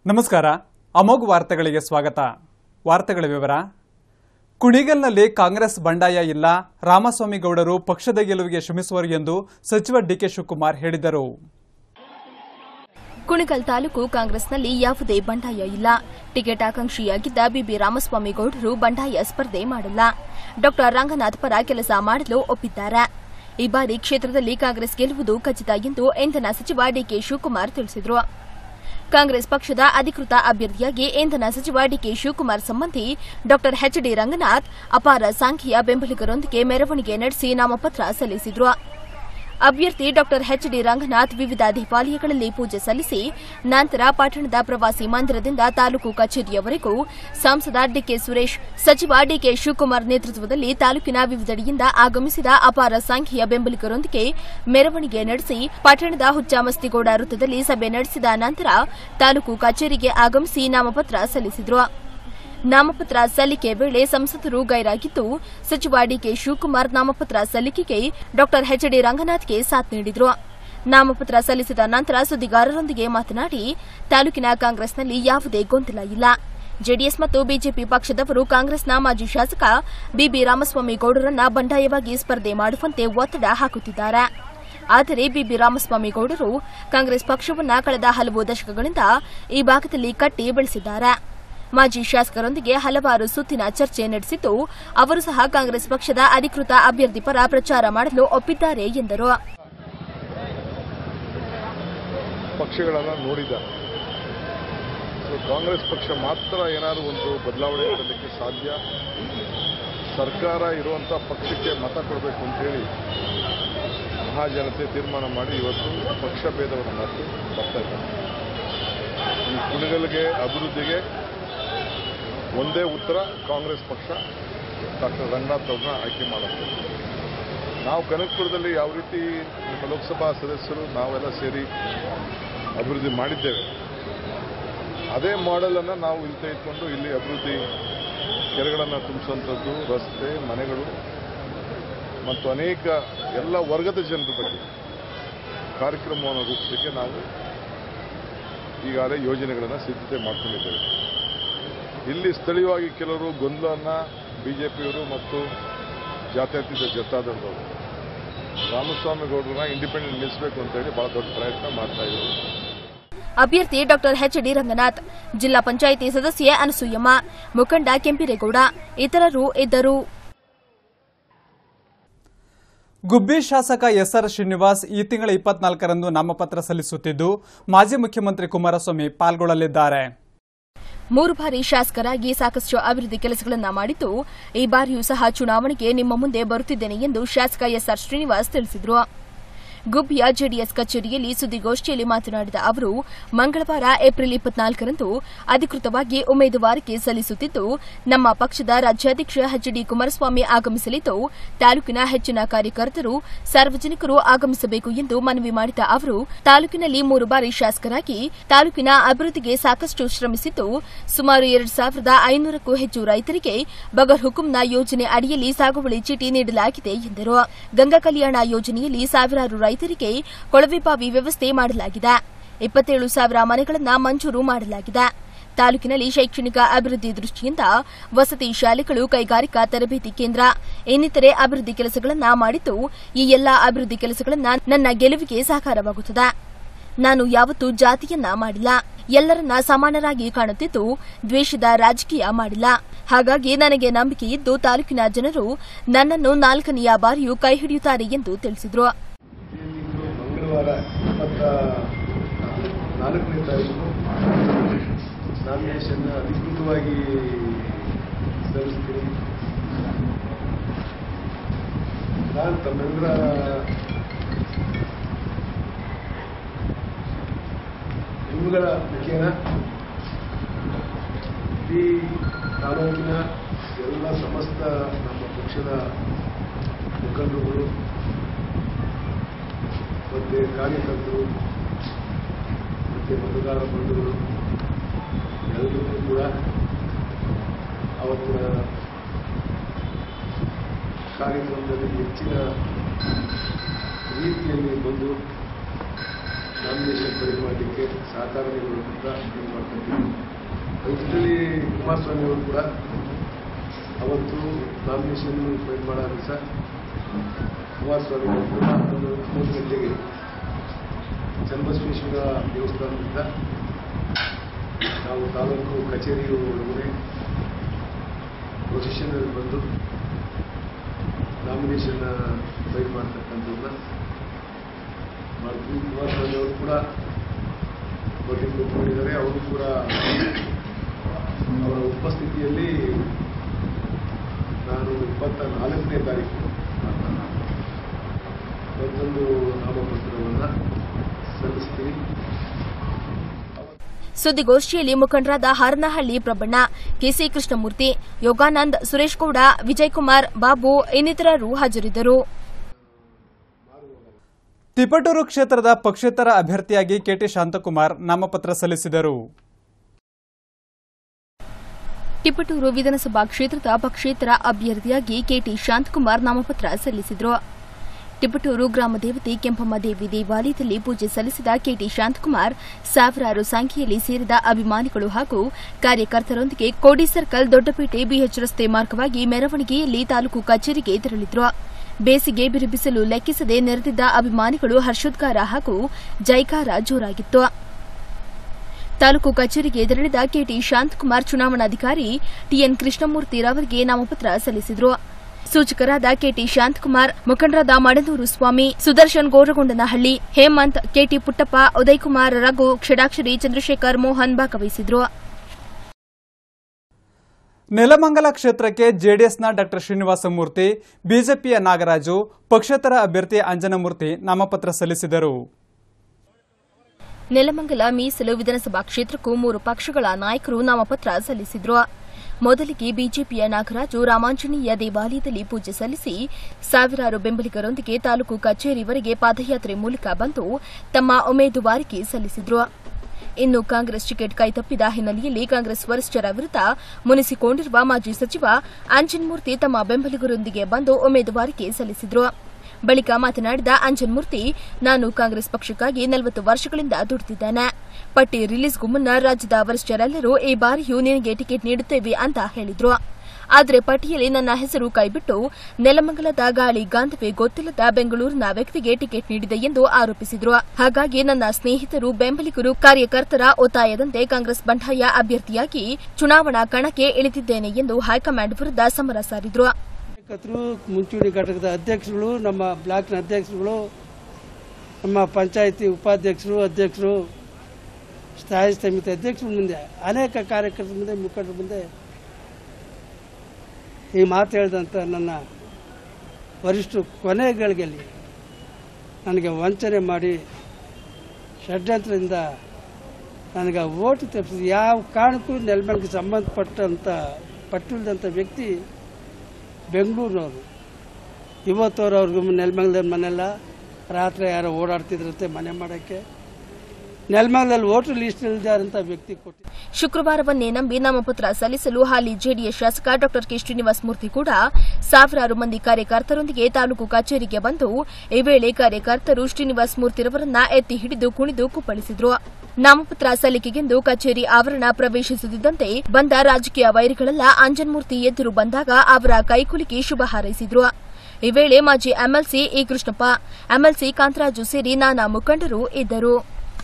ನಮಸ್ಕಾರ ಅಮೋಘ್ ವಾರ್ತೆಗಳಿಗೆ ಸ್ವಾಗತ ವಾರ್ತೆಗಳ ವಿವರ ಕುಣಿಗಲ್ನಲ್ಲಿ ಕಾಂಗ್ರೆಸ್ ಬಂಡಾಯ ಇಲ್ಲ ರಾಮಸ್ವಾಮಿ ಗೌಡರು ಪಕ್ಷದ ಗೆಲುವಿಗೆ ಶ್ರಮಿಸುವರು ಎಂದು ಸಚಿವ ಡಿಕೆ ಶಿವಕುಮಾರ್ ಹೇಳಿದರು ಕುಣಿಗಲ್ ತಾಲೂಕು ಕಾಂಗ್ರೆಸ್ನಲ್ಲಿ ಯಾವುದೇ ಬಂಡಾಯ ಇಲ್ಲ ಟಿಕೆಟ್ ಆಕಾಂಕ್ಷಿಯಾಗಿದ್ದ ಬಿಬಿ ರಾಮಸ್ವಾಮಿ ಗೌಡರು ಬಂಡಾಯ ಸ್ಪರ್ಧೆ ಮಾಡಲ್ಲ ಡಾ ರಂಗನಾಥ್ ಪರ ಕೆಲಸ ಮಾಡಲು ಒಪ್ಪಿದ್ದಾರೆ ಈ ಬಾರಿ ಕ್ಷೇತ್ರದಲ್ಲಿ ಕಾಂಗ್ರೆಸ್ ಗೆಲ್ಲುವುದು ಖಚಿತ ಎಂದು ಇಂಧನ ಸಚಿವ ಡಿಕೆ ಶಿವಕುಮಾರ್ ತಿಳಿಸಿದರು ಕಾಂಗ್ರೆಸ್ ಪಕ್ಷದ ಅಧಿಕೃತ ಅಭ್ಯರ್ಥಿಯಾಗಿ ಇಂಧನ ಸಚಿವ ಡಿಕೆ ಶಿವಕುಮಾರ್ ಸಂಬಂಧಿ ಡಾ ಎಚ್ಡಿ ರಂಗನಾಥ್ ಅಪಾರ ಸಂಖ್ಯೆಯ ಬೆಂಬಲಿಗರೊಂದಿಗೆ ಮೆರವಣಿಗೆ ನಡೆಸಿ ನಾಮಪತ್ರ ಸಲ್ಲಿಸಿದರು ಅಭ್ಯರ್ಥಿ ಡಾ ಎಚ್ಡಿ ರಂಗನಾಥ್ ವಿವಿಧ ದೇವಾಲಯಗಳಲ್ಲಿ ಪೂಜೆ ಸಲ್ಲಿಸಿ ನಂತರ ಪಟ್ಟಣದ ಪ್ರವಾಸಿ ಮಂದಿರದಿಂದ ತಾಲೂಕು ಕಚೇರಿಯವರೆಗೂ ಸಂಸದ ಡಿಕೆ ಸುರೇಶ್ ಸಚಿವ ಡಿಕೆ ಶಿವಕುಮಾರ್ ನೇತೃತ್ವದಲ್ಲಿ ತಾಲೂಕಿನ ವಿವಿಧೆಡೆಯಿಂದ ಆಗಮಿಸಿದ ಅಪಾರ ಸಂಖ್ಯೆಯ ಬೆಂಬಲಿಗರೊಂದಿಗೆ ಮೆರವಣಿಗೆ ನಡೆಸಿ ಪಟ್ಟಣದ ಹುಚ್ಚಾಮಸ್ತಿಗೌಡ ವೃತ್ತದಲ್ಲಿ ಸಭೆ ನಡೆಸಿದ ನಂತರ ತಾಲೂಕು ಕಚೇರಿಗೆ ಆಗಮಿಸಿ ನಾಮಪತ್ರ ಸಲ್ಲಿಸಿದರು ನಾಮಪತ್ರ ಸಲ್ಲಿಕೆ ವೇಳೆ ಸಂಸದರು ಗೈರಾಗಿದ್ದು ಸಚಿವ ಡಿಕೆ ಶಿವಕುಮಾರ್ ನಾಮಪತ್ರ ಸಲ್ಲಿಕೆಗೆ ಡಾ ಎಚ್ಡಿ ರಂಗನಾಥ್ಗೆ ಸಾಥ್ ನೀಡಿದರು ನಾಮಪತ್ರ ಸಲ್ಲಿಸಿದ ನಂತರ ಸುದ್ದಿಗಾರರೊಂದಿಗೆ ಮಾತನಾಡಿ ತಾಲೂಕಿನ ಕಾಂಗ್ರೆಸ್ನಲ್ಲಿ ಯಾವುದೇ ಗೊಂದಲ ಇಲ್ಲ ಜೆಡಿಎಸ್ ಮತ್ತು ಬಿಜೆಪಿ ಪಕ್ಷದವರು ಕಾಂಗ್ರೆಸ್ನ ಮಾಜಿ ಶಾಸಕ ಬಿಬಿ ರಾಮಸ್ವಾಮಿ ಗೌಡರನ್ನ ಬಂಡಾಯವಾಗಿ ಸ್ಪರ್ಧೆ ಮಾಡುವಂತೆ ಒತ್ತಡ ಹಾಕುತ್ತಿದ್ದಾರೆ ಆದರೆ ಬಿಬಿ ರಾಮಸ್ವಾಮಿ ಗೌಡರು ಕಾಂಗ್ರೆಸ್ ಪಕ್ಷವನ್ನ ಕಳೆದ ಹಲವು ದಶಕಗಳಿಂದ ಈ ಭಾಗದಲ್ಲಿ ಕಟ್ಟಿ ಬೆಳೆಸಿದ್ದಾರೆ ಮಾಜಿ ಶಾಸಕರೊಂದಿಗೆ ಹಲವಾರು ಸುತ್ತಿನ ಚರ್ಚೆ ನಡೆಸಿದ್ದು ಅವರು ಸಹ ಕಾಂಗ್ರೆಸ್ ಪಕ್ಷದ ಅಧಿಕೃತ ಅಭ್ಯರ್ಥಿ ಪರ ಪ್ರಚಾರ ಮಾಡಲು ಒಪ್ಪಿದ್ದಾರೆ ಎಂದರು ಪಕ್ಷಗಳನ್ನು ನೋಡಿದ್ದಾರೆ ಸೊ ಕಾಂಗ್ರೆಸ್ ಪಕ್ಷ ಮಾತ್ರ ಏನಾದರೂ ಒಂದು ಬದಲಾವಣೆ ತರಲಿಕ್ಕೆ ಸಾಧ್ಯ ಸರ್ಕಾರ ಇರುವಂಥ ಪಕ್ಷಕ್ಕೆ ಮತ ಕೊಡಬೇಕು ಅಂತೇಳಿ ಮಹಾಜನತೆ ತೀರ್ಮಾನ ಮಾಡಿ ಇವತ್ತು ಪಕ್ಷ ಭೇದವನ್ನು ಮರೆತು ಬರ್ತಾ ಇದ್ದಾರೆ ಈ ಕುಣಿಗಲ್ಗೆ ಅಭಿವೃದ್ಧಿಗೆ ಒಂದೇ ಉತ್ತರ ಕಾಂಗ್ರೆಸ್ ಪಕ್ಷ ಡಾಕ್ಟರ್ ರಂಗನಾಥ್ ಅವ್ರನ್ನ ಆಯ್ಕೆ ಮಾಡುತ್ತೆ ನಾವು ಕನಕಪುರದಲ್ಲಿ ಯಾವ ರೀತಿ ನಿಮ್ಮ ಲೋಕಸಭಾ ಸದಸ್ಯರು ನಾವೆಲ್ಲ ಸೇರಿ ಅಭಿವೃದ್ಧಿ ಮಾಡಿದ್ದೇವೆ ಅದೇ ಮಾಡೆಲನ್ನು ನಾವು ಇಲ್ಲಿ ತೆಗೆದುಕೊಂಡು ಇಲ್ಲಿ ಅಭಿವೃದ್ಧಿ ಕೆರೆಗಳನ್ನು ತುಂಬಿಸುವಂಥದ್ದು ರಸ್ತೆ ಮನೆಗಳು ಮತ್ತು ಅನೇಕ ಎಲ್ಲ ವರ್ಗದ ಜನರ ಬಗ್ಗೆ ಕಾರ್ಯಕ್ರಮವನ್ನು ರೂಪಿಸಲಿಕ್ಕೆ ನಾವು ಈಗಾಗಲೇ ಯೋಜನೆಗಳನ್ನು ಸಿದ್ಧತೆ ಮಾಡ್ಕೊಂಡಿದ್ದೇವೆ ಇಲ್ಲಿ ಸ್ಥಳೀಯವಾಗಿ ಕೆಲವರು ಗೊಂದಲವನ್ನು ಬಿಜೆಪಿಯವರು ಮತ್ತು ಜಾತ್ಯತೀತ ಜನತಾದಳದವರು ರಾಮಸ್ವಾಮಿ ಗೌಡರನ್ನ ಇಂಡಿಪೆಂಡೆಂಟ್ ನಿಲ್ಲಿಸಬೇಕು ಅಂತ ಹೇಳಿ ಬಹಳ ದೊಡ್ಡ ಪ್ರಯತ್ನ ಮಾಡ್ತಾ ಇದ್ದಾರೆ ಅಭ್ಯರ್ಥಿ ಡಾ ಎಚ್ಡಿ ರಂಗನಾಥ್ ಜಿಲ್ಲಾ ಪಂಚಾಯಿತಿ ಸದಸ್ಯೆ ಅನಸೂಯಮ್ಮ ಮುಖಂಡ ಕೆಂಪಿರೇಗೌಡ ಇತರರು ಇದ್ದರು ಗುಬ್ಬಿ ಶಾಸಕ ಎಸ್ಆರ್ ಶ್ರೀನಿವಾಸ್ ಈ ತಿಂಗಳ ಇಪ್ಪತ್ನಾಲ್ಕರಂದು ನಾಮಪತ್ರ ಸಲ್ಲಿಸುತ್ತಿದ್ದು ಮಾಜಿ ಮುಖ್ಯಮಂತ್ರಿ ಕುಮಾರಸ್ವಾಮಿ ಪಾಲ್ಗೊಳ್ಳಲಿದ್ದಾರೆ ಮೂರು ಬಾರಿ ಶಾಸಕರಾಗಿ ಸಾಕಷ್ಟು ಅಭಿವೃದ್ಧಿ ಕೆಲಸಗಳನ್ನು ಮಾಡಿದ್ದು ಈ ಬಾರಿಯೂ ಸಹ ಚುನಾವಣೆಗೆ ನಿಮ್ಮ ಮುಂದೆ ಬರುತ್ತಿದ್ದೇನೆ ಎಂದು ಶಾಸಕ ಎಸ್ಆರ್ ಶ್ರೀನಿವಾಸ್ ತಿಳಿಸಿದರು ಗುಬ್ಬಿಯ ಜೆಡಿಎಸ್ ಕಚೇರಿಯಲ್ಲಿ ಸುದ್ದಿಗೋಷ್ಠಿಯಲ್ಲಿ ಮಾತನಾಡಿದ ಅವರು ಮಂಗಳವಾರ ಏಪ್ರಿಲ್ ಇಪ್ಪತ್ನಾಲ್ಕರಂದು ಅಧಿಕೃತವಾಗಿ ಉಮೇದುವಾರಿಕೆ ಸಲ್ಲಿಸುತ್ತಿದ್ದು ನಮ್ಮ ಪಕ್ಷದ ರಾಜ್ಯಾಧ್ಯಕ್ಷ ಎಚ್ ಡಿ ಕುಮಾರಸ್ವಾಮಿ ಆಗಮಿಸಲಿದ್ದು ತಾಲೂಕಿನ ಹೆಚ್ಚಿನ ಕಾರ್ಯಕರ್ತರು ಸಾರ್ವಜನಿಕರು ಆಗಮಿಸಬೇಕು ಎಂದು ಮನವಿ ಮಾಡಿದ ಅವರು ತಾಲೂಕಿನಲ್ಲಿ ಮೂರು ಬಾರಿ ಶಾಸಕರಾಗಿ ತಾಲೂಕಿನ ಅಭಿವೃದ್ಧಿಗೆ ಸಾಕಷ್ಟು ಶ್ರಮಿಸಿದ್ದು ಸುಮಾರು ಎರಡು ಸಾವಿರದ ಐನೂರಕ್ಕೂ ಹೆಚ್ಚು ರೈತರಿಗೆ ಬಗರ್ ಹುಕುಂನ ಯೋಜನೆ ಅಡಿಯಲ್ಲಿ ಸಾಗುವಳಿ ಚೀಟಿ ನೀಡಲಾಗಿದೆ ಎಂದರು ಗಂಗಾ ಕಲ್ಯಾಣ ಯೋಜನೆಯಲ್ಲಿ ಸಾವಿರಾರು ರೈತರಿಗೆ ಕೊಳವೆಬಾವಿ ವ್ಯವಸ್ಥೆ ಮಾಡಲಾಗಿದೆ ಇಪ್ಪತ್ತೇಳು ಸಾವಿರ ಮನೆಗಳನ್ನು ಮಂಜೂರು ಮಾಡಲಾಗಿದೆ ತಾಲೂಕಿನಲ್ಲಿ ಶೈಕ್ಷಣಿಕ ಅಭಿವೃದ್ಧಿ ದೃಷ್ಟಿಯಿಂದ ವಸತಿ ಶಾಲೆಗಳು ಕೈಗಾರಿಕಾ ತರಬೇತಿ ಕೇಂದ್ರ ಇನ್ನಿತರೆ ಅಭಿವೃದ್ಧಿ ಕೆಲಸಗಳನ್ನು ಮಾಡಿದ್ದು ಈ ಎಲ್ಲಾ ಅಭಿವೃದ್ಧಿ ಕೆಲಸಗಳನ್ನು ನನ್ನ ಗೆಲುವಿಗೆ ಸಹಕಾರವಾಗುತ್ತದೆ ನಾನು ಯಾವತ್ತೂ ಜಾತಿಯನ್ನ ಮಾಡಿಲ್ಲ ಎಲ್ಲರನ್ನ ಸಮಾನರಾಗಿ ಕಾಣುತ್ತಿದ್ದು ದ್ವೇಷದ ರಾಜಕೀಯ ಮಾಡಿಲ್ಲ ಹಾಗಾಗಿ ನನಗೆ ನಂಬಿಕೆ ಇದ್ದು ತಾಲೂಕಿನ ಜನರು ನನ್ನನ್ನು ನಾಲ್ಕನೆಯ ಬಾರಿಯೂ ಕೈ ಹಿಡಿಯುತ್ತಾರೆ ಎಂದು ತಿಳಿಸಿದರು ಮಂಗಳವಾರ ಇಪ್ಪತ್ತ ನಾಲ್ಕನೇ ತಾರೀಕು ನಾಮಿನೇಷನ್ ಅಧಿಕೃತವಾಗಿ ಸಲ್ಲಿಸ್ತೀನಿ ನಾನು ತಮ್ಮೆಲ್ಲರ ನಿಮ್ಮಗಳ ಮುಖೇನ ಇಡೀ ತಾಲೂಕಿನ ಎಲ್ಲ ಸಮಸ್ತ ನಮ್ಮ ಪಕ್ಷದ ಮುಖಂಡರುಗಳು ಮತ್ತು ಕಾರ್ಯಕರ್ತರು ಮತ್ತು ಮತದಾರ ಬಂಧುಗಳು ಎಲ್ಲರಿಗೂ ಕೂಡ ಅವತ್ತಿನ ಕಾರ್ಯಕ್ರಮದಲ್ಲಿ ಹೆಚ್ಚಿನ ರೀತಿಯಲ್ಲಿ ಬಂದು ನಾಮಿನೇಷನ್ ಫೈಲ್ ಮಾಡಲಿಕ್ಕೆ ಸಹಕಾರ ನೀಡುವ ಅಂತ ಇದು ಮಾಡ್ಕೊಂಡಿದ್ದೀವಿ ಜೊತೆಲಿ ಕುಮಾರಸ್ವಾಮಿ ಅವರು ಕೂಡ ಅವತ್ತು ನಾಮಿನೇಷನ್ ಫೈಲ್ ಮಾಡೋ ದಿವಸ ಕುಮಾರಸ್ವಾಮಿ ಅವರು ಕೂಡ ಒಂದು ಹನ್ನೊಂದು ಗಂಟೆಗೆ ಚನ್ನಬಸವೇಶ್ವರ ದೇವಸ್ಥಾನದಿಂದ ನಾವು ತಾಲೂಕು ಕಚೇರಿ ಒಳಗಡೆ ಪೊಸಿಷನಲ್ಲಿ ಬಂದು ನಾಮಿನೇಷನ್ ಫೈಲ್ ಮಾಡ್ತಕ್ಕಂಥದ್ದನ್ನ ಮಾಡ್ತೀವಿ ಕುಮಾರಸ್ವಾಮಿ ಅವರು ಕೂಡ ಬಗ್ಗೆ ಕೂತ್ಕೊಂಡಿದ್ದಾರೆ ಅವರು ಕೂಡ ಅವರ ಉಪಸ್ಥಿತಿಯಲ್ಲಿ ನಾನು ಇಪ್ಪತ್ತ ನಾಲ್ಕನೇ ತಾರೀಕು ಮತ್ತೊಂದು ನಾಮಪತ್ರವನ್ನು ಸಲ್ಲಿಸ್ತೀನಿ ಸುದ್ದಿಗೋಷ್ಠಿಯಲ್ಲಿ ಮುಖಂಡರಾದ ಹಾರನಹಳ್ಳಿ ಪ್ರಬಣ್ಣ ಕೆಸಿ ಕೃಷ್ಣಮೂರ್ತಿ ಯೋಗಾನಂದ್ ಸುರೇಶ್ ಗೌಡ ವಿಜಯಕುಮಾರ್ ಬಾಬು ಇನ್ನಿತರರು ಹಾಜರಿದ್ದರು ತಿಪಟೂರು ಕ್ಷೇತ್ರದ ಪಕ್ಷೇತರ ಅಭ್ಯರ್ಥಿಯಾಗಿ ಕೆಟಿ ಶಾಂತಕುಮಾರ್ ನಾಮಪತ್ರ ಸಲ್ಲಿಸಿದರು ತಿಪಟೂರು ವಿಧಾನಸಭಾ ಕ್ಷೇತ್ರದ ಪಕ್ಷೇತರ ಅಭ್ಯರ್ಥಿಯಾಗಿ ಕೆಟಿ ಶಾಂತಕುಮಾರ್ ನಾಮಪತ್ರ ಸಲ್ಲಿಸಿದರು ತಿಪಟೂರು ಗ್ರಾಮ ದೇವತೆ ಕೆಂಪಮ್ಮ ದೇವಿ ದೇವಾಲಯದಲ್ಲಿ ಪೂಜೆ ಸಲ್ಲಿಸಿದ ಕೆಟಿ ಶಾಂತಕುಮಾರ್ ಸಾವಿರಾರು ಸಂಖ್ಯೆಯಲ್ಲಿ ಸೇರಿದ ಅಭಿಮಾನಿಗಳು ಹಾಗೂ ಕಾರ್ಯಕರ್ತರೊಂದಿಗೆ ಕೋಡಿ ಸರ್ಕಲ್ ದೊಡ್ಡಪೇಟೆ ಬಿಎಚ್ ರಸ್ತೆ ಮಾರ್ಗವಾಗಿ ಮೆರವಣಿಗೆಯಲ್ಲಿ ತಾಲೂಕು ಕಚೇರಿಗೆ ತೆರಳಿದ್ರು ಬೇಸಿಗೆ ಬಿರುಬಿಸಲು ಲೆಕ್ಕಿಸದೆ ನೆರೆದಿದ್ದ ಅಭಿಮಾನಿಗಳು ಹರ್ಷೋದ್ಗಾರ ಹಾಗೂ ಜೈಕಾರ ಜೋರಾಗಿತ್ತು ತಾಲೂಕು ಕಚೇರಿಗೆ ತೆರಳಿದ ಕೆಟಿ ಶಾಂತಕುಮಾರ್ ಚುನಾವಣಾಧಿಕಾರಿ ಟಿಎನ್ ಕೃಷ್ಣಮೂರ್ತಿ ರವರಿಗೆ ನಾಮಪತ್ರ ಸಲ್ಲಿಸಿದರು ಸೂಚಕರಾದ ಕೆಟಿ ಶಾಂತಕುಮಾರ್ ಮುಖಂಡರಾದ ಮಡನೂರು ಸ್ವಾಮಿ ಸುದರ್ಶನ್ ಗೋರಗೊಂಡನಹಳ್ಳಿ ಹೇಮಂತ್ ಕೆಟಿ ಪುಟ್ಟಪ್ಪ ಉದಯಕುಮಾರ್ ರಘು ಕ್ಷಡಾಕ್ಷರಿ ಚಂದ್ರಶೇಖರ್ ಮೋಹನ್ ಭಾಗವಹಿಸಿದ್ರು ನೆಲಮಂಗಲ ಕ್ಷೇತ್ರಕ್ಕೆ ಜೆಡಿಎಸ್ನ ಡಾ ಶ್ರೀನಿವಾಸ ಮೂರ್ತಿ ಬಿಜೆಪಿಯ ನಾಗರಾಜು ಪಕ್ಷೇತರ ಅಭ್ಯರ್ಥಿ ಅಂಜನಮೂರ್ತಿ ನಾಮಪತ್ರ ಸಲ್ಲಿಸಿದರು ನೆಲಮಂಗಲ ಮೀಸಲು ವಿಧಾನಸಭಾ ಕ್ಷೇತ್ರಕ್ಕೂ ಮೂರು ಪಕ್ಷಗಳ ನಾಯಕರು ನಾಮಪತ್ರ ಸಲ್ಲಿಸಿದ್ರು ಮೊದಲಿಗೆ ಬಿಜೆಪಿಯ ನಾಗರಾಜು ರಾಮಾಂಜನೇಯ ದೇವಾಲಯದಲ್ಲಿ ಪೂಜೆ ಸಲ್ಲಿಸಿ ಸಾವಿರಾರು ಬೆಂಬಲಿಗರೊಂದಿಗೆ ತಾಲೂಕು ಕಚೇರಿವರೆಗೆ ಪಾದಯಾತ್ರೆ ಮೂಲಕ ಬಂದು ತಮ್ಮ ಉಮೇದುವಾರಿಕೆ ಸಲ್ಲಿಸಿದ್ರು ಇನ್ನು ಕಾಂಗ್ರೆಸ್ ಟಿಕೆಟ್ ಕೈತಪ್ಪಿದ ಹಿನ್ನೆಲೆಯಲ್ಲಿ ಕಾಂಗ್ರೆಸ್ ವರಿಷ್ಠರ ವಿರುದ್ಧ ಮುನಿಸಿಕೊಂಡಿರುವ ಮಾಜಿ ಸಚಿವ ಅಂಜನ್ಮೂರ್ತಿ ತಮ್ಮ ಬೆಂಬಲಿಗರೊಂದಿಗೆ ಬಂದು ಉಮೇದುವಾರಿಕೆ ಸಲ್ಲಿಸಿದ್ರು ಬಳಿಕ ಮಾತನಾಡಿದ ಅಂಜನ್ಮೂರ್ತಿ ನಾನು ಕಾಂಗ್ರೆಸ್ ಪಕ್ಷಕ್ಕಾಗಿ ನಲವತ್ತು ವರ್ಷಗಳಿಂದ ದುಡಿದಿದ್ದೇನೆ ಪಟ್ಟಿ ರಿಲೀಸ್ಗೂ ಮುನ್ನ ರಾಜ್ಯದ ವರಿಷ್ಠರೆಲ್ಲರೂ ಈ ಬಾರಿಯೂ ನಿನಗೆ ಟಿಕೆಟ್ ನೀಡುತ್ತೇವೆ ಅಂತ ಹೇಳಿದ್ರು ಆದರೆ ಪಟ್ಟಿಯಲ್ಲಿ ನನ್ನ ಹೆಸರು ಕೈಬಿಟ್ಟು ನೆಲಮಂಗಲದ ಗಾಳಿ ಗಾಂಧವೇ ಗೊತ್ತಿಲ್ಲದ ಬೆಂಗಳೂರಿನ ವ್ಯಕ್ತಿಗೆ ಟಿಕೆಟ್ ನೀಡಿದೆ ಎಂದು ಆರೋಪಿಸಿದ್ರು ಹಾಗಾಗಿ ನನ್ನ ಸ್ನೇಹಿತರು ಬೆಂಬಲಿಗರು ಕಾರ್ಯಕರ್ತರ ಒತ್ತಾಯದಂತೆ ಕಾಂಗ್ರೆಸ್ ಬಂಡಾಯ ಅಭ್ಯರ್ಥಿಯಾಗಿ ಚುನಾವಣಾ ಕಣಕ್ಕೆ ಇಳಿದಿದ್ದೇನೆ ಎಂದು ಹೈಕಮಾಂಡ್ ವಿರುದ್ಧ ಸಮರ ಸಾರಿದ್ರು ಕಾರ್ಯಕರ್ತರು ಮುಂಚೂಣಿ ಘಟಕದ ಅಧ್ಯಕ್ಷರುಗಳು ನಮ್ಮ ಬ್ಲಾಕ್ನ ಅಧ್ಯಕ್ಷರುಗಳು ನಮ್ಮ ಪಂಚಾಯಿತಿ ಉಪಾಧ್ಯಕ್ಷರು ಅಧ್ಯಕ್ಷರು ಸ್ಥಾಯಿ ಸಮಿತಿ ಅಧ್ಯಕ್ಷರ ಮುಂದೆ ಅನೇಕ ಕಾರ್ಯಕರ್ತರ ಮುಂದೆ ಮುಖಂಡರ ಮುಂದೆ ಈ ಮಾತು ಹೇಳಿದಂಥ ನನ್ನ ವರಿಷ್ಠರು ಕೊನೆಗಳಿಗೆಲ್ಲಿ ನನಗೆ ವಂಚನೆ ಮಾಡಿ ಷಡ್ಯಂತ್ರದಿಂದ ನನಗೆ ಓಟು ತಪ್ಪಿಸಿದ ಯಾವ ಕಾರಣಕ್ಕೂ ನೆಲಮಂಗಲಿಗೆ ಸಂಬಂಧಪಟ್ಟಂಥ ಪಟ್ಟಿಲ್ದಂಥ ವ್ಯಕ್ತಿ ಬೆಂಗಳೂರಿನವರು ಇವತ್ತವ್ರು ಅವ್ರಿಗೂ ನೆಲಮಂಗಲದ ಮನೆಲ್ಲ ರಾತ್ರಿ ಯಾರೋ ಓಡಾಡ್ತಿದ್ರಂತೆ ಮನೆ ಮಾಡೋಕ್ಕೆ ನೆಲಮಂಗಲದಲ್ಲಿ ವೋಟರ್ ಲಿಸ್ಟ್ ಇಲ್ದಾರಂಥ ವ್ಯಕ್ತಿ ಕೊಟ್ಟು ಶುಕ್ರವಾರವನ್ನೇ ನಂಬಿ ನಾಮಪತ್ರ ಸಲ್ಲಿಸಲು ಹಾಲಿ ಜೆಡಿಎಸ್ ಶಾಸಕ ಡಾ ಕೆ ಶ್ರೀನಿವಾಸ ಮೂರ್ತಿ ಕೂಡ ಸಾವಿರಾರು ಮಂದಿ ಕಾರ್ಯಕರ್ತರೊಂದಿಗೆ ತಾಲೂಕು ಕಚೇರಿಗೆ ಬಂದು ಈ ವೇಳೆ ಕಾರ್ಯಕರ್ತರು ಶ್ರೀನಿವಾಸ ಮೂರ್ತಿರವರನ್ನ ಎತ್ತಿ ಹಿಡಿದು ಕುಣಿದು ಕುಪ್ಪಳಿಸಿದ್ರು ನಾಮಪತ್ರ ಸಲ್ಲಿಕೆಗೆಂದು ಕಚೇರಿ ಆವರಣ ಪ್ರವೇಶಿಸುತ್ತಿದ್ದಂತೆ ಬಂದ ರಾಜಕೀಯ ವೈರಿಗಳೆಲ್ಲ ಅಂಜನ್ಮೂರ್ತಿ ಎದುರು ಬಂದಾಗ ಅವರ ಕೈಕುಲುಕಿ ಶುಭ ಹಾರೈಸಿದ್ರು ಈ ವೇಳೆ ಮಾಜಿ MLC E Krishnappa MLC Kantharaju ಸೇರಿ ನಾನಾ ಮುಖಂಡರು ಇದ್ದರು